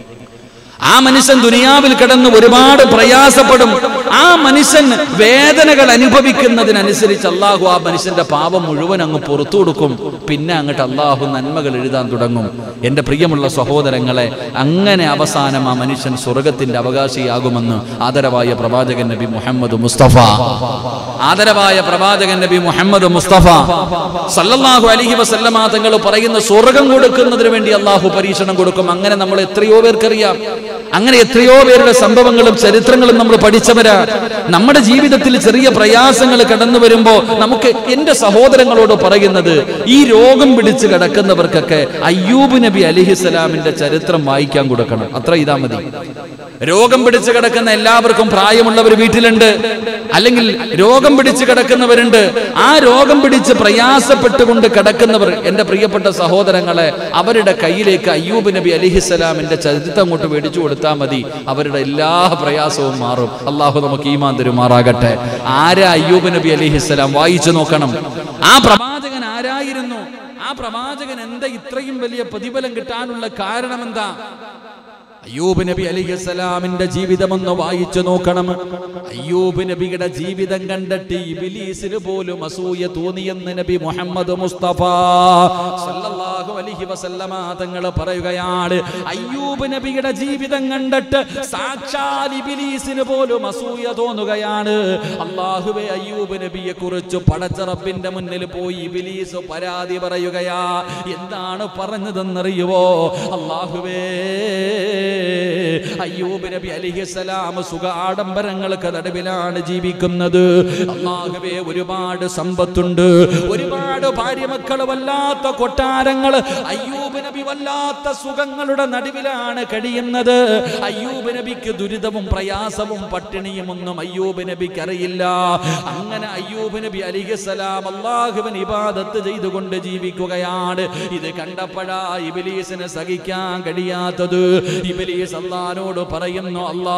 ആ മനുഷ്യൻ ദുനിയാവിൽ കിടന്ന് ഒരുപാട് പ്രയാസപ്പെടും ആ മനുഷ്യൻ വേദനകൾ അനുഭവിക്കുന്നതിനനുസരിച്ച് അള്ളാഹു ആ മനുഷ്യന്റെ പാപം മുഴുവൻ അങ്ങ് പുറത്തു കൊടുക്കും പിന്നെ അങ്ങോട്ട് അള്ളാഹു നന്മകൾ എഴുതാൻ തുടങ്ങും എൻ്റെ പ്രിയമുള്ള സഹോദരങ്ങളെ അങ്ങനെ അവസാനം ആ മനുഷ്യൻ സ്വർഗത്തിന്റെ അവകാശിയാകുമെന്ന് ആദരവായ പ്രവാചകൻ നബി മുഹമ്മദ് മുസ്തഫ ആദരവായ പ്രവാചകൻ നബി മുഹമ്മദ് മുസ്തഫ സല്ലല്ലാഹു അലൈഹി വസല്ലമ തങ്ങൾ പറയുന്ന സ്വർഗം കൊടുക്കുന്നതിന് വേണ്ടി അള്ളാഹു പരീക്ഷണം കൊടുക്കും അങ്ങനെ നമ്മൾ എത്രയോ പേർക്കറിയാം അങ്ങനെ എത്രയോ പേരുടെ സംഭവങ്ങളും ചരിത്രങ്ങളും നമ്മൾ പഠിച്ചവരാ നമ്മുടെ ജീവിതത്തിൽ ചെറിയ പ്രയാസങ്ങൾ കടന്നു വരുമ്പോ നമുക്ക് എന്റെ സഹോദരങ്ങളോട് പറയുന്നത് ഈ രോഗം പിടിച്ച് കിടക്കുന്നവർക്കൊക്കെ അയ്യൂബ് നബി അലിഹിസ്സലാമിന്റെ ചരിത്രം വായിക്കാൻ കൊടുക്കണം അത്ര ഇതാ മതി രോഗം പിടിച്ച് കിടക്കുന്ന എല്ലാവർക്കും പ്രായമുള്ളവർ വീട്ടിലുണ്ട് അല്ലെങ്കിൽ രോഗം പിടിച്ച് കിടക്കുന്നവരുണ്ട് ആ രോഗം പിടിച്ച് പ്രയാസപ്പെട്ടുകൊണ്ട് കിടക്കുന്നവർ എന്റെ പ്രിയപ്പെട്ട സഹോദരങ്ങളെ അവരുടെ കയ്യിലേക്ക് അയ്യൂബ് നബി അലിഹിസ്സലാമിന്റെ ചരിത്രം അങ്ങോട്ട് മേടിച്ചു കൊടുത്താൽ മതി അവരുടെ എല്ലാ പ്രയാസവും മാറും അള്ളാഹു നമുക്ക് ഈമാൻ തരുമാറാകട്ടെ ആരാ അയ്യൂബ് നബി അലിഹിസ്സലാം വായിച്ചു നോക്കണം ആ പ്രവാചകൻ ആരായിരുന്നു ആ പ്രവാചകൻ എന്താ ഇത്രയും വലിയ പ്രതിഫലം കിട്ടാനുള്ള കാരണം എന്താ അയ്യൂബ് നബി അലിഹസലാമിന്റെ ജീവിതം ഒന്ന് വായിച്ചു നോക്കണം അയ്യൂബ് നബിയുടെ ജീവിതം കണ്ടിട്ട് ഇബിലീസിന് പോലും അസൂയ തോന്നിയെന്ന് നബി മുഹമ്മദ് മുസ്തഫ സല്ലല്ലാഹു അലൈഹി വസല്ലമ തങ്ങൾ പറയുകയാണ് അയ്യൂബ് നബിയുടെ ജീവിതം കണ്ടിട്ട് സാക്ഷാൽ ഇബിലീസിന് പോലും അസൂയ തോന്നുകയാണ് അള്ളാഹുവെ അയ്യൂബ് നബിയെ കുറിച്ച് പടച്ചറപ്പിന്റെ മുന്നിൽ പോയി ഇബിലീസ് പരാതി പറയുകയാ എന്താണ് പറഞ്ഞതെന്നറിയുവോ അള്ളാഹുവേ അയ്യൂബ് നബി അലിഹിസലാം സുഖ ആഡംബരങ്ങൾക്ക് നടുവിലാണ് ജീവിക്കുന്നത് അള്ളാഹുവേ ഒരുപാട് സമ്പത്തുണ്ട് ഒരുപാട് ഭാര്യ മക്കൾ വല്ലാത്ത കൊട്ടാരങ്ങൾ അയ്യൂബ് നബി വല്ലാത്ത സുഖങ്ങളുടെ നടുവിലാണ് കഴിയുന്നത് അയ്യൂബ് നബിക്ക് ദുരിതവും പ്രയാസവും പട്ടിണിയും ഒന്നും അയ്യൂബ് നബിക്ക് അറിയില്ല അങ്ങനെ അയ്യൂബ് നബി അലിഹിസലാം അള്ളാഹുവിൻ ഇബാദത്ത് ചെയ്തുകൊണ്ട് ജീവിക്കുകയാണ് ഇത് കണ്ടപ്പോഴാ ഇബിലീസിന് സഹിക്കാൻ കഴിയാത്തത് ഇബിലീസ് അള്ളഹാനോട് പറയുന്നു അല്ലാ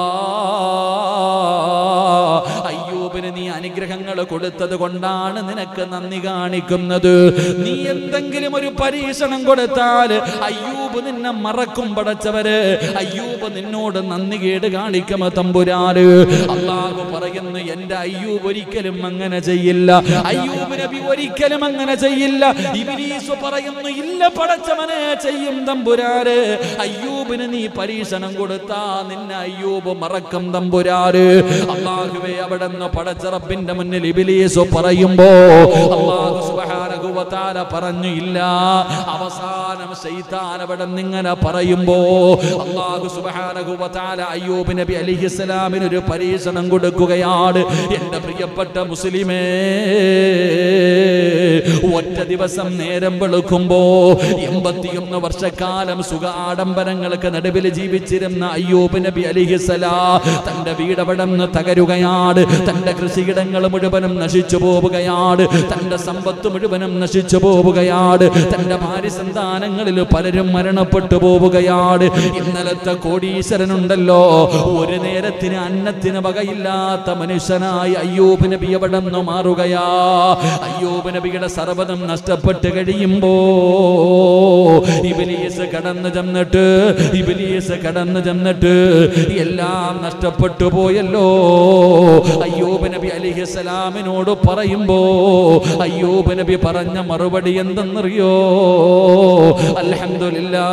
അയ്യൂബിന് നീ അനുഗ്രഹങ്ങൾ കൊടുത്തത് കൊണ്ടാണ് നിനക്ക് നന്ദി കാണിക്കുന്നത് നീ എന്തെങ്കിലും ഒരു പരീക്ഷണം കൊടുത്താൽ അയ്യൂബ് നിന്നെ മറക്കും പടച്ചവര് അയ്യൂബ് നിന്നോട് നന്ദി കേട് കാണിക്കുമ തമ്പുരാര് അള്ളാഹു പറയുന്നു എന്റെ അയ്യൂബ് ഒരിക്കലും അങ്ങനെ ചെയ്യില്ല അയ്യൂബ് നബി ഒരിക്കലും അങ്ങനെ ചെയ്യില്ല ഇബിലീസ് പറയുന്നു ഇല്ല പടച്ചവനെ ചെയ്യും തമ്പുരാര് അയ്യൂബിന് നീ പരീക്ഷണം കൊടുത്താ നിന്നെ അയ്യൂബ് മറക്കും തമ്പുരാര് അള്ളാഹുവെ അവിടെ നിന്ന് പടച്ചറപ്പിന്റെ മുന്നിൽ ഇബിലീസ് പറയുമ്പോ അള്ളാഹു സുബ്ഹാനഹു വതാല പറഞ്ഞു ഇല്ല അവസാനം ശൈത്താൻ അവിടെ നിങ്ങനെ പറയുമ്പോ അള്ളാഹു സുബ്ഹാനഹു വതാല അയ്യൂബ് നബി അലിഹിസ്സലാമിന് ഒരു പരീക്ഷണം കൊടുക്കുകയാണ് എന്റെ പ്രിയപ്പെട്ട മുസ്ലിമേ ഒറ്റ ദിവസം നേരം വെളുക്കുമ്പോ എൺപത്തിയൊന്ന് വർഷക്കാലം സുഖ ആഡംബരങ്ങൾക്ക് നടുവിൽ ജീവിച്ചിരുന്ന അയ്യൂബ് നബി അലിഹിസലാ തന്റെ വീടവിടന്ന് തകരുകയാണ് തന്റെ കൃഷിയിടങ്ങൾ മുഴുവനും നശിച്ചു പോവുകയാണ് തന്റെ സമ്പത്ത് മുഴുവനും നശിച്ചു പോവുകയാണ് തന്റെ ഭാര്യ സന്താനങ്ങളിൽ പലരും മരണപ്പെട്ടു പോവുകയാണ് ഇന്നലത്തെ കോടീശ്വരനുണ്ടല്ലോ ഒരു നേരത്തിന് അന്നത്തിന് വകയില്ലാത്ത മനുഷ്യനായി അയ്യൂബ് നബി അവിടെ നിന്ന് മാറുകയാ അയ്യൂബ് നബിയുടെ സർവ്വതം നഷ്ടപ്പെട്ട് കഴിയുമ്പോ ഇബിലീസ് കടന്നു ചെന്നിട്ട് ഇബിലീസ് കടന്നു ചെന്നിട്ട് എല്ലാം നഷ്ടപ്പെട്ടു പോയല്ലോ അയ്യൂബ് നബി അലിഹിസ്സലാമിനോട് പറയുമ്പോ അയ്യൂബ് നബി പറഞ്ഞ മറുപടി എന്തെന്നറിയോ അൽഹംദുലില്ലാ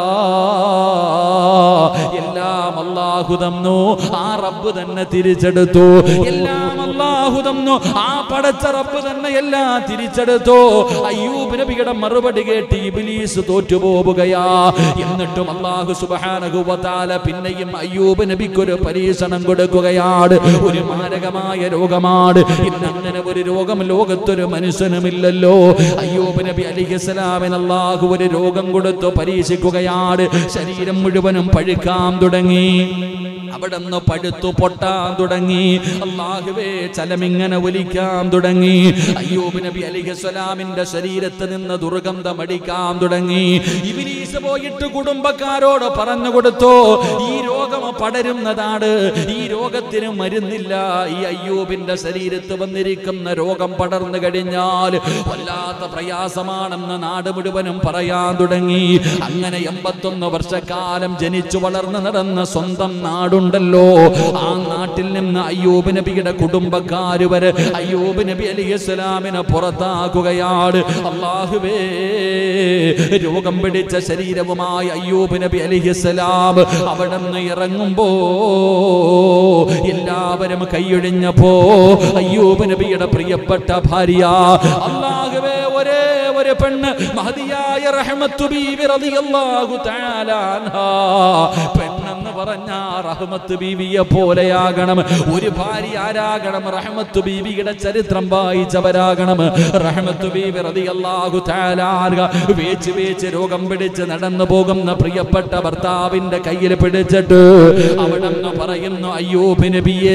എല്ലാം അല്ലാഹു തന്നു ആ റബ്ബ് തന്നെ തിരിച്ചെടുത്തു എല്ലാം അല്ലാഹു തന്നു ആ പടച്ച റബ്ബ് തന്നെ എല്ലാം തിരിച്ചെടുത്തു അയ്യൂബ് നബിയുടെ മറുപടി കേട്ട് ഇബ്ലീസ് തോറ്റുപോവുകയാ എന്നിട്ടും അല്ലാഹു സുബ്ഹാനഹു വ തആല പിന്നെയും അയ്യൂബ് നബിക്ക് ഒരു പരീക്ഷണം കൊടുക്കുകയാണ് ഒരു മാരകമായ രോഗമാണ് ഇന്നങ്ങനെ ഒരു രോഗം ലോകത്തൊരു മനുഷ്യനുമില്ലല്ലോ അയ്യൂബ് നബി അലിഹിസ്സലാമിന് അല്ലാഹു ഒരു രോഗം കൊടുത്തു പരീക്ഷിക്കുകയാണ് ശരീരം മുഴുവനും പഴുക്കാൻ തുടങ്ങി അവിടെ നിന്ന് പഴുത്തു പൊട്ടാൻ തുടങ്ങി അള്ളാഹുവേ ചലമിങ്ങനെ ഒലിക്കാൻ തുടങ്ങി അയ്യൂബ് നബി അലിഹസ്വലാമിന്റെ ശരീരത്ത് നിന്ന് ദുർഗന്ധം അടിക്കാൻ തുടങ്ങി ഇബിലീസ് പോയിട്ട് കുടുംബക്കാരോട് പറഞ്ഞു കൊടുത്തു ഈ രോഗം പടരുന്നതാണ് ഈ രോഗത്തിന് മരുന്നില്ല ഈ അയ്യൂബിന്റെ ശരീരത്ത് വന്നിരിക്കുന്ന രോഗം പടർന്നു കഴിഞ്ഞാൽ വല്ലാത്ത പ്രയാസമാണെന്ന് നാട് മുഴുവനും പറയാൻ തുടങ്ങി അങ്ങനെ എൺപത്തൊന്ന് വർഷക്കാലം ജനിച്ചു വളർന്നു നടന്ന സ്വന്തം നാടുണ്ടല്ലോ ആ നാട്ടിൽ നിന്ന് അയ്യൂബ് നബിയുടെ കുടുംബക്കാര് വരെ അയ്യൂബ് നബി അലൈഹി സ്വലാമിനെ പുറത്താക്കുകയാണ് അള്ളാഹുവേ രോഗം പിടിച്ച ശരീരവുമായി അയ്യൂബ് നബി അലൈഹി സ്വലാം അവിടെ നിന്ന് ഇറങ്ങുമ്പോ എല്ലാവരും കൈയൊഴിഞ്ഞപ്പോ അയ്യൂബ് നബിയുടെ പ്രിയപ്പെട്ട ഭാര്യ അള്ളാഹുവേ ഒരേ ഒരു പെണ്ണ് മഹതിയായ റഹ്മത്തു ബീവി റളിയല്ലാഹു തആല അൻഹാ പെണ്ണെന്ന് പറഞ്ഞ റഹ്മത്ത് ബീവിയെ പോലെയാകണം ഒരു ഭാര്യ ആരാകണം റഹ്മത്ത് ബീവിയുടെ ചരിത്രം വായിച്ചവരാകണം റഹ്മത്ത് ബീവി റളിയല്ലാഹു തആല അൻഹ വേച്ച് വേച്ച് രോഗം പിടിച്ച് നടന്നു പോകുന്ന പ്രിയപ്പെട്ട ഭർത്താവിന്റെ കയ്യിൽ പിടിച്ചിട്ട് അവിടെ നിന്ന് പറയുന്നു അയ്യൂബ് നബിയേ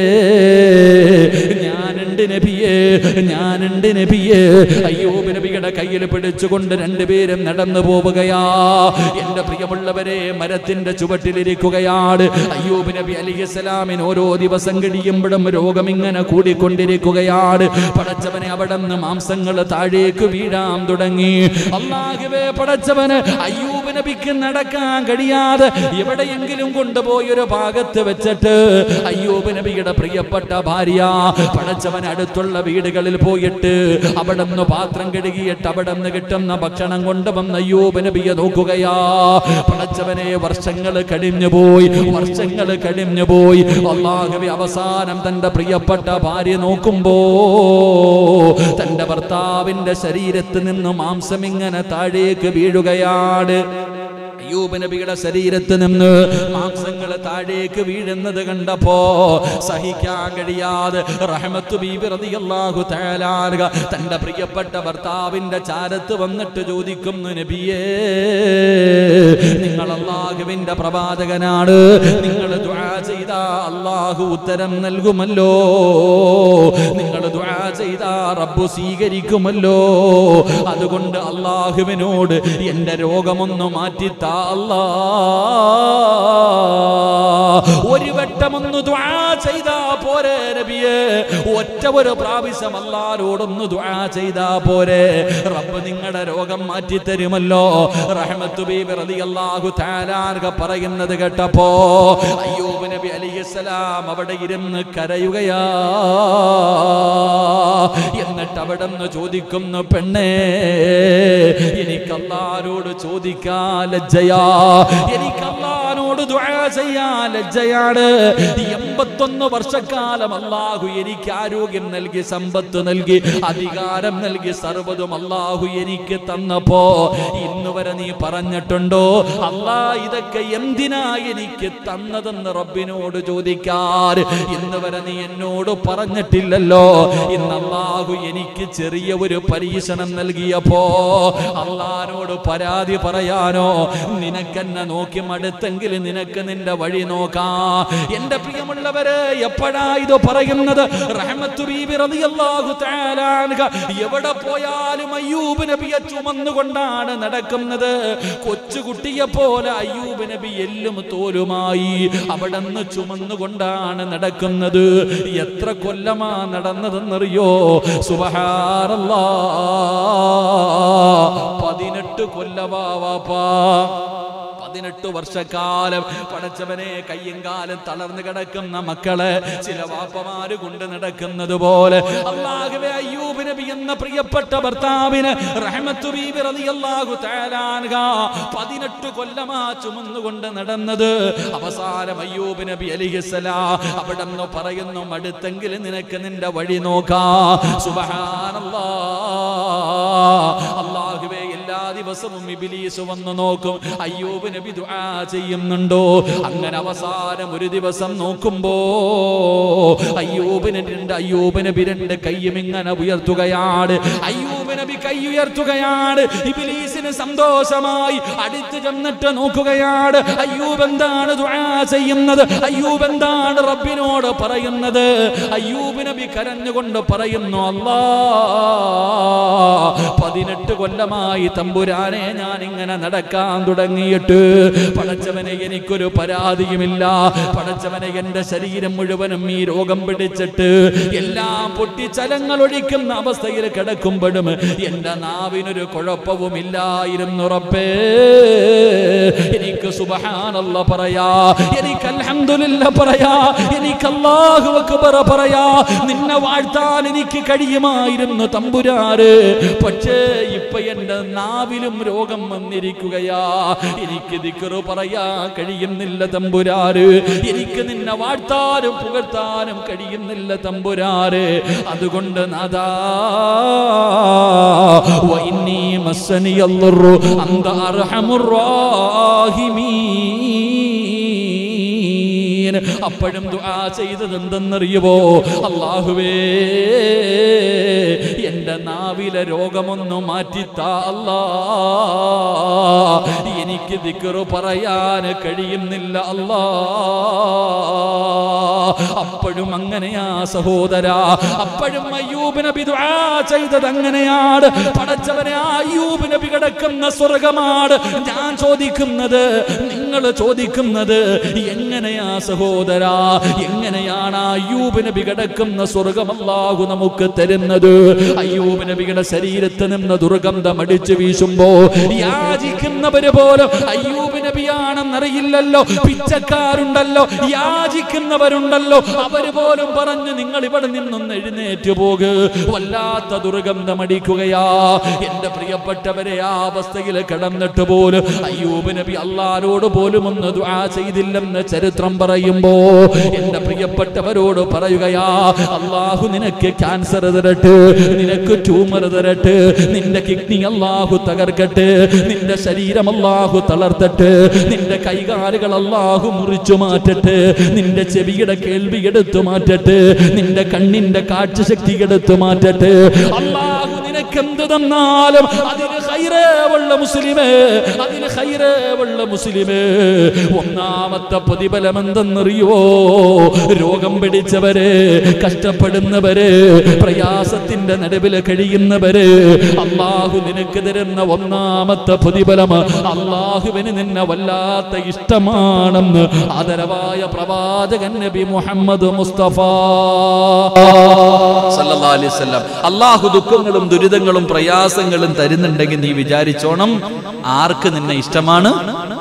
ഞാനുണ്ട് നബിയേ ഞാനുണ്ട് നബിയേ അയ്യൂബ് നബിയുടെ കയ്യിൽ പിടിച്ചുകൊണ്ട് രണ്ടുപേരും നടന്നു പോവുകയാ എന്റെ പ്രിയമുള്ളവരെ മരത്തിന്റെ ചുവട്ടിലിരിക്കുകയാണ് അയ്യൂബ് നബി അലിഹസ്സലാമിന് ഓരോ ദിവസം കഴിയുമ്പോഴും രോഗം ഇങ്ങനെ കൂടിക്കൊണ്ടിരിക്കുകയാണ് പടച്ചവനെ അവിടെ നിന്ന് മാംസങ്ങൾ താഴേക്ക് വീഴാൻ തുടങ്ങി അള്ളാഹുവേ പടച്ചവന് അയ്യൂബ് നബിക്ക് നടക്കാൻ കഴിയാതെ എവിടെയെങ്കിലും കൊണ്ടുപോയി ഒരു ഭാഗത്ത് വെച്ചിട്ട് അയ്യൂബ് നബിയുടെ പ്രിയപ്പെട്ട ഭാര്യ പടച്ചവൻ അടുത്തുള്ള വീടുകളിൽ പോയിട്ട് അവിടെ നിന്ന് പാത്രം കഴുകിയിട്ട് അവിടെ നിന്ന് കിട്ടുന്ന ഭക്ഷണം കൊണ്ടുവന്ന് അയ്യൂബ് നബിയെ നോക്കുകയാ പടച്ചവനെ വർഷങ്ങൾ കഴിഞ്ഞു പോയി വർഷങ്ങൾ കഴിഞ്ഞു പോയി അള്ളാഹുവെ അവസാനം തന്റെ പ്രിയപ്പെട്ട ഭാര്യ നോക്കുമ്പോ തന്റെ ഭർത്താവിന്റെ ശരീരത്ത് നിന്ന് മാംസം ഇങ്ങനെ താഴേക്ക് വീഴുകയാണ് അയ്യൂബ് നബിയുടെ ശരീരത്ത് നിന്ന് മാംസങ്ങൾ താഴേക്ക് വീഴുന്നത് കണ്ടപ്പോ സഹിക്കാൻ കഴിയാതെ റഹ്മത്ത് ബീബി റളിയല്ലാഹു തആല അൻഹ തന്റെ പ്രിയപ്പെട്ട ഭർത്താവിന്റെ ചാരത്ത് വന്നിട്ട് ചോദിക്കുന്നു നബിയേ നിങ്ങൾ അള്ളാഹുവിന്റെ പ്രവാചകനാണ് നിങ്ങൾ ദുആ ചെയ്ത അള്ളാഹു ഉത്തരം നൽകുമല്ലോ നിങ്ങൾ ദുആ ചെയ്ത റബ്ബ് സ്വീകരിക്കുമല്ലോ അതുകൊണ്ട് അള്ളാഹുവിനോട് എന്റെ രോഗമൊന്ന് മാറ്റിത്താ അല്ലാ ഒരു വട്ടമൊന്ന് ദുആ ചെയ്താ പോരെ നബിയെ ഒറ്റ ഒരു പ്രാവശ്യം അല്ലാരോടൊന്ന് ദുആ ചെയ്താ പോരെ റബ്ബ് നിങ്ങളുടെ രോഗം മാറ്റി തരുമല്ലോ റഹ്മത്തു ബീബി റളിയല്ലാഹു തആല അൻഹ പറയുന്നത് കേട്ടപ്പോ അയ്യൂബ് നബി അലൈഹിസ്സലാം അവിടെ ഇരുന്ന് കരയുകയാ എന്നിട്ട് അവിടെ നിന്ന് ചോദിക്കുന്നു പെണ്ണേ എനിക്ക് അല്ലാരോട് ചോദിക്കാൻ ലജ്ജയാ എനിക്ക് അല്ലാനോട് ദുആ ചെയ്യാൻ ലജ്ജയാണ് എൺപത്തൊന്ന് വർഷക്കാലം അള്ളാഹു എനിക്ക് ആരോഗ്യം നൽകി സമ്പത്ത് നൽകി അധികാരം നൽകി സർവ്വതും അള്ളാഹു എനിക്ക് തന്നപ്പോ ഇന്ന് വരെ നീ പറഞ്ഞിട്ടുണ്ടോ അള്ളാ ഇതൊക്കെ എന്തിനാ എനിക്ക് തന്നതെന്ന് റബ്ബിനോട് ചോദിക്കാൻ ഇന്ന് വരെ നീ എന്നോട് പറഞ്ഞിട്ടില്ലല്ലോ ഇന്ന് അള്ളാഹു എനിക്ക് ചെറിയ ഒരു പരീക്ഷണം നൽകിയപ്പോ അള്ളഹാനോട് പരാതി പറയാനോ നിനക്കെന്നെ നോക്കി മടുത്തെങ്കിൽ നിനക്ക് നിന്റെ വഴി നോക്കാം എന്റെ പ്രിയമുള്ളവരെ എപ്പോഴാ ഇത് പറയുന്നത് റഹ്മത്തു ബീബി റളിയല്ലാഹു തആല അൻഹ എവിടെ പോയാലും അയ്യൂബ് നബിയെ ചുമന്നുകൊണ്ടാണ് നടക്കുന്നത് കൊച്ചുകുട്ടിയെ പോലെ അയ്യൂബ് നബി എല്ലും തോലുമായി അവിടെ നിന്ന് ചുമന്നുകൊണ്ടാണ് നടക്കുന്നത് എത്ര കൊല്ലമാ നടന്നതെന്നറിയോ സുബഹാനല്ലാ പതിനെട്ട് കൊല്ലവാപ്പാ പതിനെട്ട് വർഷക്കാലം പടച്ചവനെ കയ്യും കാലം തളർന്നു കിടക്കുന്ന മക്കളെ ചില വാപ്പമാര് കൊണ്ട് നടക്കുന്നത് പോലെ അള്ളാഹുവെ അയ്യൂബ് നബി എന്ന പ്രിയപ്പെട്ട ഭർത്താവിന് റഹ്മത്തു ബീബി റളിയല്ലാഹു തആല അൻഹ പതിനെട്ട് കൊല്ലമാ ചുമന്നുകൊണ്ട് നടന്നത് അവസാനം അയ്യൂബ് നബി അലിഹിസലാം അവിടെ നിന്ന് പറയുന്നു മടുത്തെങ്കിൽ നിനക്ക് നിന്റെ വഴി നോക്കാ സുബഹാനല്ലാ അള്ളാഹുവേ എല്ലാ ദിവസവും ഇബിലീസ് വന്നു നോക്കും അയ്യൂബ് നബി ദുആ ചെയ്യുന്നുണ്ടോ അങ്ങനെ അവസാനം ഒരു ദിവസം നോക്കുമ്പോ അയ്യൂബ് നബി രണ്ട് അയ്യൂബ് നബി രണ്ട് കയ്യും ഇങ്ങനെ ഉയർത്തുകയാണ് അയ്യൂബ് നബി കൈ ഉയർത്തുകയാണ് ഇബിലീസിന് സന്തോഷമായി അടുത്ത് ചെന്നിട്ട് നോക്കുകയാണ് അയ്യൂബ് എന്താണ് ദുആ ചെയ്യുന്നത് അയ്യൂബ് എന്താണ് റബ്ബിനോട് പറയുന്നത് അയ്യൂബ് നബി കരഞ്ഞുകൊണ്ട് പറയുന്നു അല്ലാ പതിനെട്ട് കൊല്ലമായി തമ്പുരാനെ ഞാൻ ഇങ്ങനെ നടക്കാൻ തുടങ്ങിയിട്ട് പടച്ചവനെ എനിക്കൊരു പരാതിയുമില്ല പടച്ചവനെ എന്റെ ശരീരം മുഴുവനും ഈ രോഗം പിടിച്ചിട്ട് എല്ലാം പൊട്ടിച്ചലങ്ങൾ ഒഴിക്കുന്ന അവസ്ഥയിൽ കിടക്കുമ്പോഴും എന്റെ നാവിനൊരു കുഴപ്പവുമില്ലായിരുന്നു റബ്ബേ എനിക്ക് സുബഹാനല്ല പറയാ എനിക്ക് അൽഹംദുലില്ല പറയാ എനിക്ക് അല്ലാഹു അക്ബർ പറയാ നിന്നെ വാഴ്ത്താൻ എനിക്ക് കഴിയുമായിരുന്നു തമ്പുരാറ് പക്ഷേ ഇപ്പൊ എന്റെ നാവിലും രോഗം വന്നിരിക്കുകയാ എനിക്ക് ദിക്കറ് പറയാ കഴിയുന്നില്ല തമ്പുരാറ് എനിക്ക് നിന്നെ വാഴ്ത്താനും പുകഴ്ത്താനും കഴിയുന്നില്ല തമ്പുരാറ് അതുകൊണ്ട് നാദാ വൈന്നീ മസ്സനിയല്ലുറു അന്ത അർഹമുർ റാഹിമീൻ അപ്പോഴും ദുആ ചെയ്തത് എന്തെന്നറിയുവോ അള്ളാഹുവേ എന്റെ നാവിലെ രോഗമൊന്നു മാറ്റിത്താ അല്ലാ എനിക്ക് ദിക്കറു പറയാൻ കഴിയുന്നില്ല അല്ലാ അപ്പോഴും അങ്ങനെയാ സഹോദര അപ്പോഴും അയ്യൂബ് നബി ദുആ ചെയ്തത് അങ്ങനെയാണ് പടച്ചവനെ ആ അയ്യൂബ് നബി കിടക്കുന്ന സ്വർഗമാണ് ഞാൻ ചോദിക്കുന്നത് നിങ്ങൾ ചോദിക്കുന്നത് എങ്ങനെയാ സഹോദര എങ്ങനെയാണ് ആ അയ്യൂബ് നബി കിടക്കുന്ന സ്വർഗം അല്ലാഹു നമുക്ക് തരുന്നത് അയ്യൂബ് നബിയുടെ ശരീരത്തിൽ നിന്ന് ദുർഗന്ധം അടിച്ചു വീശുമ്പോ യാചിക്കുന്നവര് പോലും അയ്യൂബ് നബിയാണെന്നറിയില്ലല്ലോ പിച്ചക്കാരുണ്ടല്ലോ യാചിക്കുന്നവരുണ്ടല്ലോ അവര് പോലും പറഞ്ഞു നിങ്ങൾ ഇവിടെ നിന്നൊന്ന് എഴുന്നേറ്റ് പോക് വല്ലാത്ത ദുർഗന്ധം അടിക്കുകയാ എന്റെ പ്രിയപ്പെട്ടവരെ ആ അവസ്ഥയിൽ കിടന്നിട്ട് പോലും അയ്യൂബ് നബി അള്ളാരോട് പോലും ഒന്ന് ദുആ ചെയ്തില്ലെന്ന് ചരിത്രം പറയുമ്പോ എന്റെ പ്രിയപ്പെട്ടവരോട് പറയുകയാ അള്ളാഹു നിനക്ക് ക്യാൻസർ തരട്ടെ നിനക്ക് ട്യൂമർ തരട്ടെ നിന്റെ കിഡ്നി അള്ളാഹു തകർക്കട്ടെ നിന്റെ ശരീരം അള്ളാഹു തളർത്തട്ടെ നിന്റെ കൈകാലുകൾ അള്ളാഹു മുറിച്ചു മാറ്റട്ടെ നിന്റെ ചെവിയുടെ കേൾവി എടുത്തു മാറ്റട്ടെ നിന്റെ കണ്ണിന്റെ കാഴ്ചശക്തി എടുത്തു മാറ്റട്ടെ അള്ളാഹു നിനക്ക് എന്ത് തന്നാലും അതിന് ഹൈറേവുള്ള മുസ്ലിമേ അതിന് ഹൈറേവുള്ള മുസ്ലിമേ ഒന്നാമത്തെ പ്രതിഫലം എന്തെന്നറിയോ രോഗം പിടിച്ചവരെ കഷ്ടപ്പെടുന്നവരെ പ്രയാസത്തിന്റെ നടുവിൽ കഴിയുന്നവര് അള്ളാഹു നിനക്ക് തരുന്ന ഒന്നാമത്തെ പ്രതിഫലം അള്ളാഹുവിന് നിന്നെ വല്ലാത്ത ഇഷ്ടമാണെന്ന് ആദരവായ പ്രവാചകൻ നബി മുഹമ്മദ് മുസ്തഫ സല്ലല്ലാഹു അലൈഹി വസല്ലം അള്ളാഹു ദുഃഖങ്ങളും ദുരിതങ്ങളും പ്രയാസങ്ങളും തരുന്നുണ്ടെങ്കിൽ നീ വിചാരിച്ചോണം ആർക്ക് നിന്നെ ഇഷ്ടമാണ്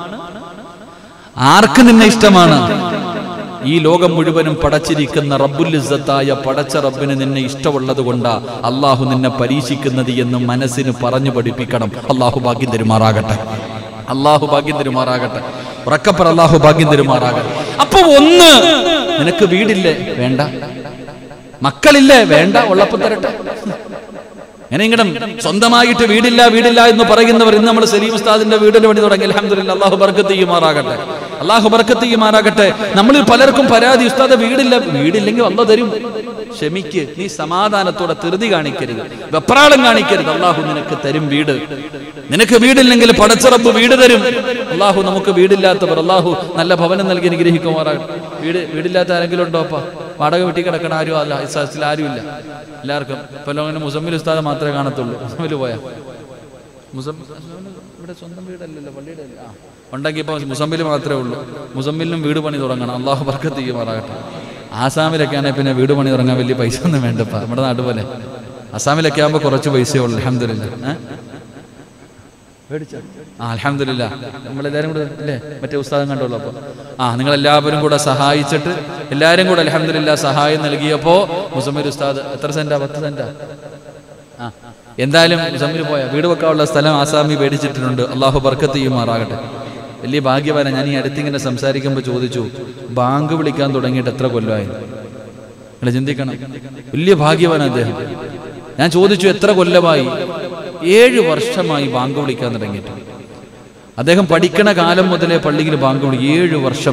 ആർക്ക് നിന്നെ ഇഷ്ടമാണ് ഈ ലോകം മുഴുവനും പടച്ചിരിക്കുന്ന റബ്ബുൽ ഇസ്സത്തായ പടച്ച റബ്ബിന് നിന്നെ ഇഷ്ടമുള്ളത് കൊണ്ടാ അള്ളാഹു നിന്നെ പരീക്ഷിക്കുന്നത് എന്ന് മനസ്സിന് പറഞ്ഞു പഠിപ്പിക്കണം അള്ളാഹു ഭാഗ്യം തരുമാറാകട്ടെ അള്ളാഹു ഭാഗ്യം തരുമാറാകട്ടെ ഉറക്കപ്പറ അള്ളാഹു ഭാഗ്യം തരുമാറാകട്ടെ അപ്പൊ ഒന്ന് നിനക്ക് വീടില്ലേ വേണ്ട മക്കളില്ലേ വേണ്ട ഉള്ളപ്പോ തരട്ടെ അങ്ങനെ ഇങ്ങടം സ്വന്തമായിട്ട് വീടില്ല വീടില്ല എന്ന് പറയുന്നവർ ഇന്ന് നമ്മൾ സലീം ഉസ്താദിന്റെ വീടിന് വേണ്ടി തുടങ്ങി അലഹമില്ല അള്ളാഹു ബർക്കത്ത് ചെയ്യുമാറാകട്ടെ അള്ളാഹു ബർക്കത്ത് ചെയ്യുമാറാകട്ടെ നമ്മളിൽ പലർക്കും പരാതി ഉസ്താദ് വീടില്ല വീടില്ലെങ്കിൽ അല്ല തരും ക്ഷമിക്ക് നീ സമാധാനത്തോടെ ധൃതി കാണിക്കരുത് വെപ്രാളം കാണിക്കരുത് അള്ളാഹു നിനക്ക് തരും വീട് നിനക്ക് വീടില്ലെങ്കിൽ പടച്ചിറപ്പ് വീട് തരും അള്ളാഹു നമുക്ക് വീടില്ലാത്തവർ അള്ളാഹു നല്ല ഭവനം നൽകി അനുഗ്രഹിക്കുമാറാകട്ടെ വീട് വീടില്ലാത്ത ആരെങ്കിലും ഉണ്ടോ അപ്പ വാടക വീട്ടിൽ കിടക്കണ ആരും അല്ല ഈ സദസ്സിൽ ആരുമില്ല എല്ലാവർക്കും ഇപ്പൊ അങ്ങനെ മുസമ്മിൽ ഉസ്താദ് മാത്രമേ കാണത്തുള്ളൂ മുസമ്മിൽ പോയാ മുസമ്മിൽ ഇവിടെ സ്വന്തം വീടല്ലല്ലോ പള്ളിയുടെ അല്ലേ? ആ ഉണ്ടെങ്കിൽ ഇപ്പൊ മുസമ്മിൽ മാത്രമേ ഉള്ളൂ മുസമ്മിലിനും വീട് പണി തുടങ്ങണം അള്ളാഹു ബർക്കത്ത് ചെയ്യുമാറാകട്ടെ ആസാമിലൊക്കെ ആണെങ്കിൽ പിന്നെ വീട് പണി തുടങ്ങാൻ വലിയ പൈസ ഒന്നും വേണ്ടപ്പ നമ്മുടെ നാട് പോലെ അസാമിലൊക്കെ ആകുമ്പോൾ കുറച്ച് പൈസയേ ഉള്ളൂ അലഹമില്ല ആ അലഹമില്ല നമ്മളെല്ലാരും കൂടെ അല്ലേ മറ്റേ ഉസ്താദം കണ്ടോളൂ അപ്പൊ ആ നിങ്ങൾ എല്ലാവരും കൂടെ സഹായിച്ചിട്ട് എല്ലാരും കൂടെ അലഹമില്ല സഹായം നൽകിയപ്പോ മുസമ്മിർ ഉസ്താദ് എത്ര സെന്റാ പത്ത് സെന്റാ ആ എന്തായാലും മുസമ്മിൽ പോയ വീട് വെക്കാനുള്ള സ്ഥലം ആസാമി മേടിച്ചിട്ടുണ്ട് അള്ളാഹു ബർക്കത്ത് ചെയ്യുമാറാകട്ടെ വലിയ ഭാഗ്യവാന ഞാൻ ഈ അടുത്തിങ്ങനെ സംസാരിക്കുമ്പോൾ ചോദിച്ചു ബാങ്ക് വിളിക്കാൻ തുടങ്ങിയിട്ട് എത്ര കൊല്ലമായി നിങ്ങൾ ചിന്തിക്കണം വലിയ ഭാഗ്യവാൻ അദ്ദേഹം ഞാൻ ചോദിച്ചു എത്ര കൊല്ലമായി ഏഴ് വർഷമായി ബാങ്ക് വിളിക്കാൻ തുടങ്ങിയിട്ട് അദ്ദേഹം പഠിക്കണ കാലം മുതലേ പള്ളിയിൽ ബാങ്ക് വിളി ഏഴ് വർഷം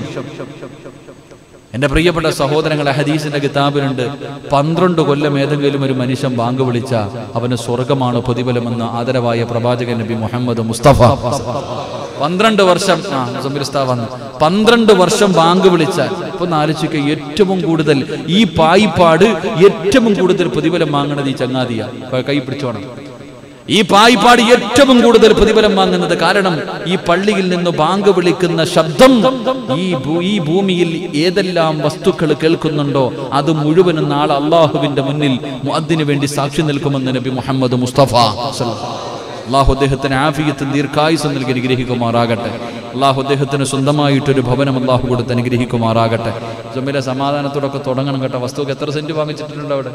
എന്റെ പ്രിയപ്പെട്ട സഹോദരങ്ങളെ ഹദീസിന്റെ കിതാബിലുണ്ട് പന്ത്രണ്ട് കൊല്ലം ഏതെങ്കിലും ഒരു മനുഷ്യൻ ബാങ്ക് വിളിച്ച അവന് സ്വർഗമാണ് പ്രതിഫലമെന്ന് ആദരവായ പ്രവാചകൻ നബി മുഹമ്മദ് മുസ്തഫ പന്ത്രണ്ട് വർഷം ആ മുസമ്മിൽ ഉസ്താദ് വന്നു പന്ത്രണ്ട് വർഷം ബാങ്ക് വിളിച്ചാൽ ഇപ്പൊ നാലിച്ചൊക്കെ ഏറ്റവും കൂടുതൽ ഈ പായിപ്പാട് ഏറ്റവും കൂടുതൽ പ്രതിഫലം വാങ്ങണത് ഈ ചങ്ങാതിയ കൈ പിടിച്ചോണം ഈ പായിപ്പാട് ഏറ്റവും കൂടുതൽ പ്രതിഫലം വാങ്ങുന്നത് കാരണം ഈ പള്ളിയിൽ നിന്ന് ബാങ്ക് വിളിക്കുന്ന ശബ്ദം ഈ ഭൂ- ഈ ഭൂമിയിൽ ഏതെല്ലാം വസ്തുക്കൾ കേൾക്കുന്നുണ്ടോ അത് മുഴുവനും നാളെ അള്ളാഹുവിന്റെ മുന്നിൽ മുഅദ്ദിന് വേണ്ടി സാക്ഷി നിൽക്കുമെന്ന് നബി മുഹമ്മദ് മുസ്തഫ അള്ളാഹു അദ്ദേഹത്തിന് ആഫിയത്തും ദീർഘായുസം നൽകി അനുഗ്രഹിക്കുമാറാകട്ടെ അള്ളാഹു അദ്ദേഹത്തിന് സ്വന്തമായിട്ടൊരു ഭവനം അള്ളാഹു കൊടുത്ത് അനുഗ്രഹിക്കുമാറാകട്ടെ ജമ്മിലെ സമാധാനത്തോടൊക്കെ തുടങ്ങണം കേട്ടോ വസ്തുക്ക് എത്ര സെന്റ് വാങ്ങിച്ചിട്ടുണ്ട് അവിടെ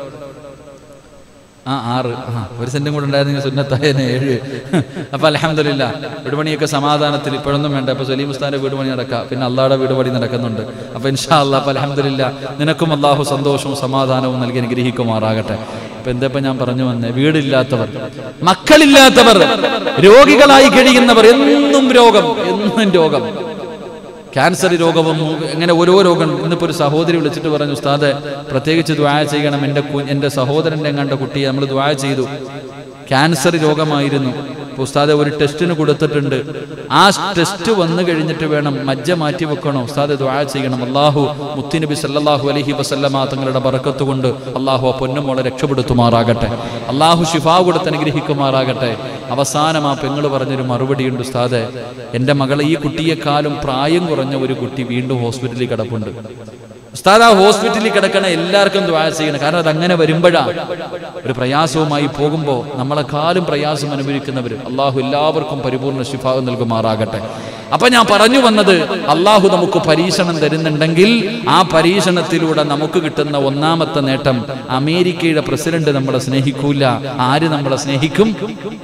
ആ ആറ് ആ ഒരു സെന്റും കൂടെ ഉണ്ടായിരുന്നെങ്കിൽ സുന്നത്തായനെ ഏഴ് അപ്പൊ അലഹമില്ല വീട് പണിയൊക്കെ സമാധാനത്തിൽ ഇപ്പോഴൊന്നും വേണ്ട ഇപ്പൊ സലീം ഉസ്താന്റെ വീട് പണി നടക്കാം പിന്നെ അള്ളാടെ വീട് പണി നടക്കുന്നുണ്ട് അപ്പൊ ഇൻഷാ അല്ലാ അപ്പൊ അലഹമില്ല നിനക്കും അള്ളാഹു സന്തോഷവും സമാധാനവും നൽകി അനുഗ്രഹിക്കുമാറാകട്ടെ ഇപ്പൊ എന്താ ഞാൻ പറഞ്ഞു വന്നേ വീടില്ലാത്തവർ മക്കളില്ലാത്തവർ രോഗികളായി കഴിയുന്നവർ എന്നും രോഗം എന്നും രോഗം ക്യാൻസർ രോഗവും അങ്ങനെ ഓരോ രോഗം ഇന്നിപ്പോൾ ഒരു സഹോദരി വിളിച്ചിട്ട് പറഞ്ഞു ഉസ്താദെ പ്രത്യേകിച്ച് ദ്വായ ചെയ്യണം എൻ്റെ കു എൻ്റെ സഹോദരൻ്റെ എങ്ങാണ്ട കുട്ടിയെ നമ്മൾ ദ്വായ ചെയ്തു ക്യാൻസർ രോഗമായിരുന്നു അപ്പോൾ ഉസ്താദെ ഒരു ടെസ്റ്റിന് കൊടുത്തിട്ടുണ്ട് ആ ടെസ്റ്റ് വന്നു കഴിഞ്ഞിട്ട് വേണം മജ്ജ മാറ്റി വെക്കണോ ഉസ്താദെ ദ്വായ ചെയ്യണം അള്ളാഹു മുത്തുനബി സല്ലല്ലാഹു അലൈഹി വസല്ലമ തങ്ങളുടെ ബറക്കത്ത് കൊണ്ട് അള്ളാഹു ആ പൊന്നുമോളെ രക്ഷപ്പെടുത്തുമാറാകട്ടെ അള്ളാഹു ശിഫാ കൊടുത്ത് അനുഗ്രഹിക്കുമാറാകട്ടെ അവസാനം ആ പെങ്ങൾ പറഞ്ഞൊരു മറുപടിയുണ്ട് ഉസ്താദെ എൻ്റെ മകളെ ഈ കുട്ടിയെക്കാളും പ്രായം കുറഞ്ഞ ഒരു കുട്ടി വീണ്ടും ഹോസ്പിറ്റലിൽ കിടപ്പുണ്ട് ഉസ്താദ് ആ ഹോസ്പിറ്റലിൽ കിടക്കണ എല്ലാവർക്കും ദ്വാര ചെയ്യണം കാരണം അത് അങ്ങനെ വരുമ്പോഴാ ഒരു പ്രയാസവുമായി പോകുമ്പോൾ നമ്മളെക്കാളും പ്രയാസം അനുഭവിക്കുന്നവർ അള്ളാഹു എല്ലാവർക്കും പരിപൂർണ്ണ ശിഫാവ് നൽകുമാറാകട്ടെ അപ്പൊ ഞാൻ പറഞ്ഞു വന്നത് അള്ളാഹു നമുക്ക് പരീക്ഷണം തരുന്നുണ്ടെങ്കിൽ ആ പരീക്ഷണത്തിലൂടെ നമുക്ക് കിട്ടുന്ന ഒന്നാമത്തെ നേട്ടം അമേരിക്കയുടെ പ്രസിഡന്റ് നമ്മളെ സ്നേഹിക്കൂല ആര് നമ്മളെ സ്നേഹിക്കും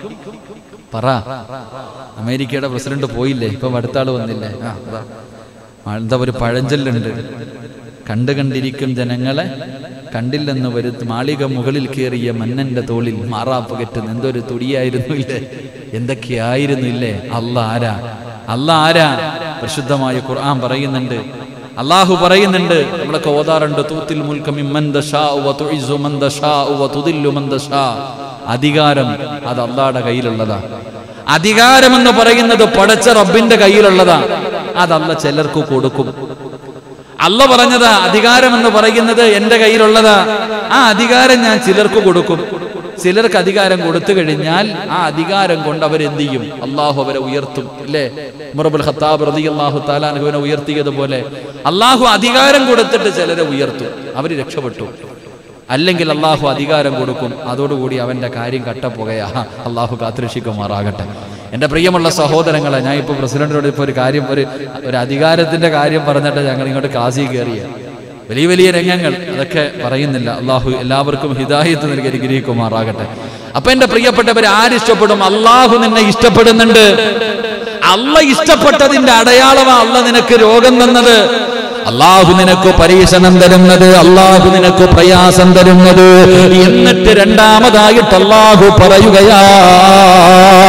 പറ അമേരിക്കയുടെ പ്രസിഡന്റ് പോയില്ലേ ഇപ്പൊ അടുത്ത ആള് വന്നില്ലേ ആ പറ. ആ, എന്താ ഒരു പഴഞ്ചൊല്ലുണ്ട് കണ്ടു കണ്ടിരിക്കും ജനങ്ങളെ കണ്ടില്ലെന്ന് വരുത്ത് മാളിക മുകളിൽ കയറിയ മന്നന്റെ തോളിൽ മാറാപ്പ് കെട്ടുന്ന എന്തൊരു തുടിയായിരുന്നു ഇല്ലേ എന്തൊക്കെയായിരുന്നു ഇല്ലേ അല്ല ആരാ അല്ല ആരാ പരിശുദ്ധമായ ഖുർആൻ പറയുന്നുണ്ട് അള്ളാഹു പറയുന്നുണ്ട് നമ്മളൊക്കെ ഓതാറുണ്ട് തൂത്തിൽ മുൽക്കം ഇമ്മൻ ദശാഉ വ തുഇസ്സു മൻ ദശാഉ വ തുദില്ലു മൻ ദശാ. അധികാരം അത് അള്ളാഹുടെ കയ്യിലുള്ളതാ അധികാരം എന്ന് പറയുന്നത് പടച്ച റബ്ബിന്റെ കയ്യിലുള്ളതാ അതല്ല ചിലർക്ക് കൊടുക്കും അല്ല പറഞ്ഞതാ അധികാരം എന്ന് പറയുന്നത് എന്റെ കയ്യിലുള്ളതാ ആ അധികാരം ഞാൻ ചിലർക്ക് കൊടുക്കും ചിലർക്ക് അധികാരം കൊടുത്തു കഴിഞ്ഞാൽ ആ അധികാരം കൊണ്ട് അവരെന്ത് ചെയ്യും അള്ളാഹു അവരെ ഉയർത്തും അല്ലേ മുറബുൽ ഖത്താബ് റതി അള്ളാഹു താലാനുഹുവിനെ ഉയർത്തിയതുപോലെ അള്ളാഹു അധികാരം കൊടുത്തിട്ട് ചിലരെ ഉയർത്തും അവർ രക്ഷപ്പെട്ടു അല്ലെങ്കിൽ അള്ളാഹു അധികാരം കൊടുക്കും അതോടുകൂടി അവന്റെ കാര്യം കട്ടപ്പുകയാ അള്ളാഹു കാത്തിരക്ഷിക്കുമാറാകട്ടെ എൻ്റെ പ്രിയമുള്ള സഹോദരങ്ങളെ ഞാൻ ഇപ്പോൾ പ്രസിഡന്റിനോട് ഇപ്പോൾ ഒരു കാര്യം ഒരു ഒരു അധികാരത്തിന്റെ കാര്യം പറഞ്ഞിട്ട് ഞങ്ങൾ ഇങ്ങോട്ട് കാശി കയറിയ വലിയ വലിയ രംഗങ്ങൾ അതൊക്കെ പറയുന്നില്ല അള്ളാഹു എല്ലാവർക്കും ഹിദായത്ത് നൽകി അനുഗ്രഹിക്കുമാറാകട്ടെ അപ്പൊ എൻ്റെ പ്രിയപ്പെട്ടവർ ആരിഷ്ടപ്പെടും അള്ളാഹു നിന്നെ ഇഷ്ടപ്പെടുന്നുണ്ട് അല്ല ഇഷ്ടപ്പെട്ടതിന്റെ അടയാളമാ അല്ല നിനക്ക് രോഗം തന്നത് അള്ളാഹു നിനക്ക് പരീക്ഷണം തരുന്നത് അള്ളാഹു നിനക്ക് പ്രയാസം തരുന്നത് എന്നിട്ട് രണ്ടാമതായിട്ട് അള്ളാഹു പറയുകയാ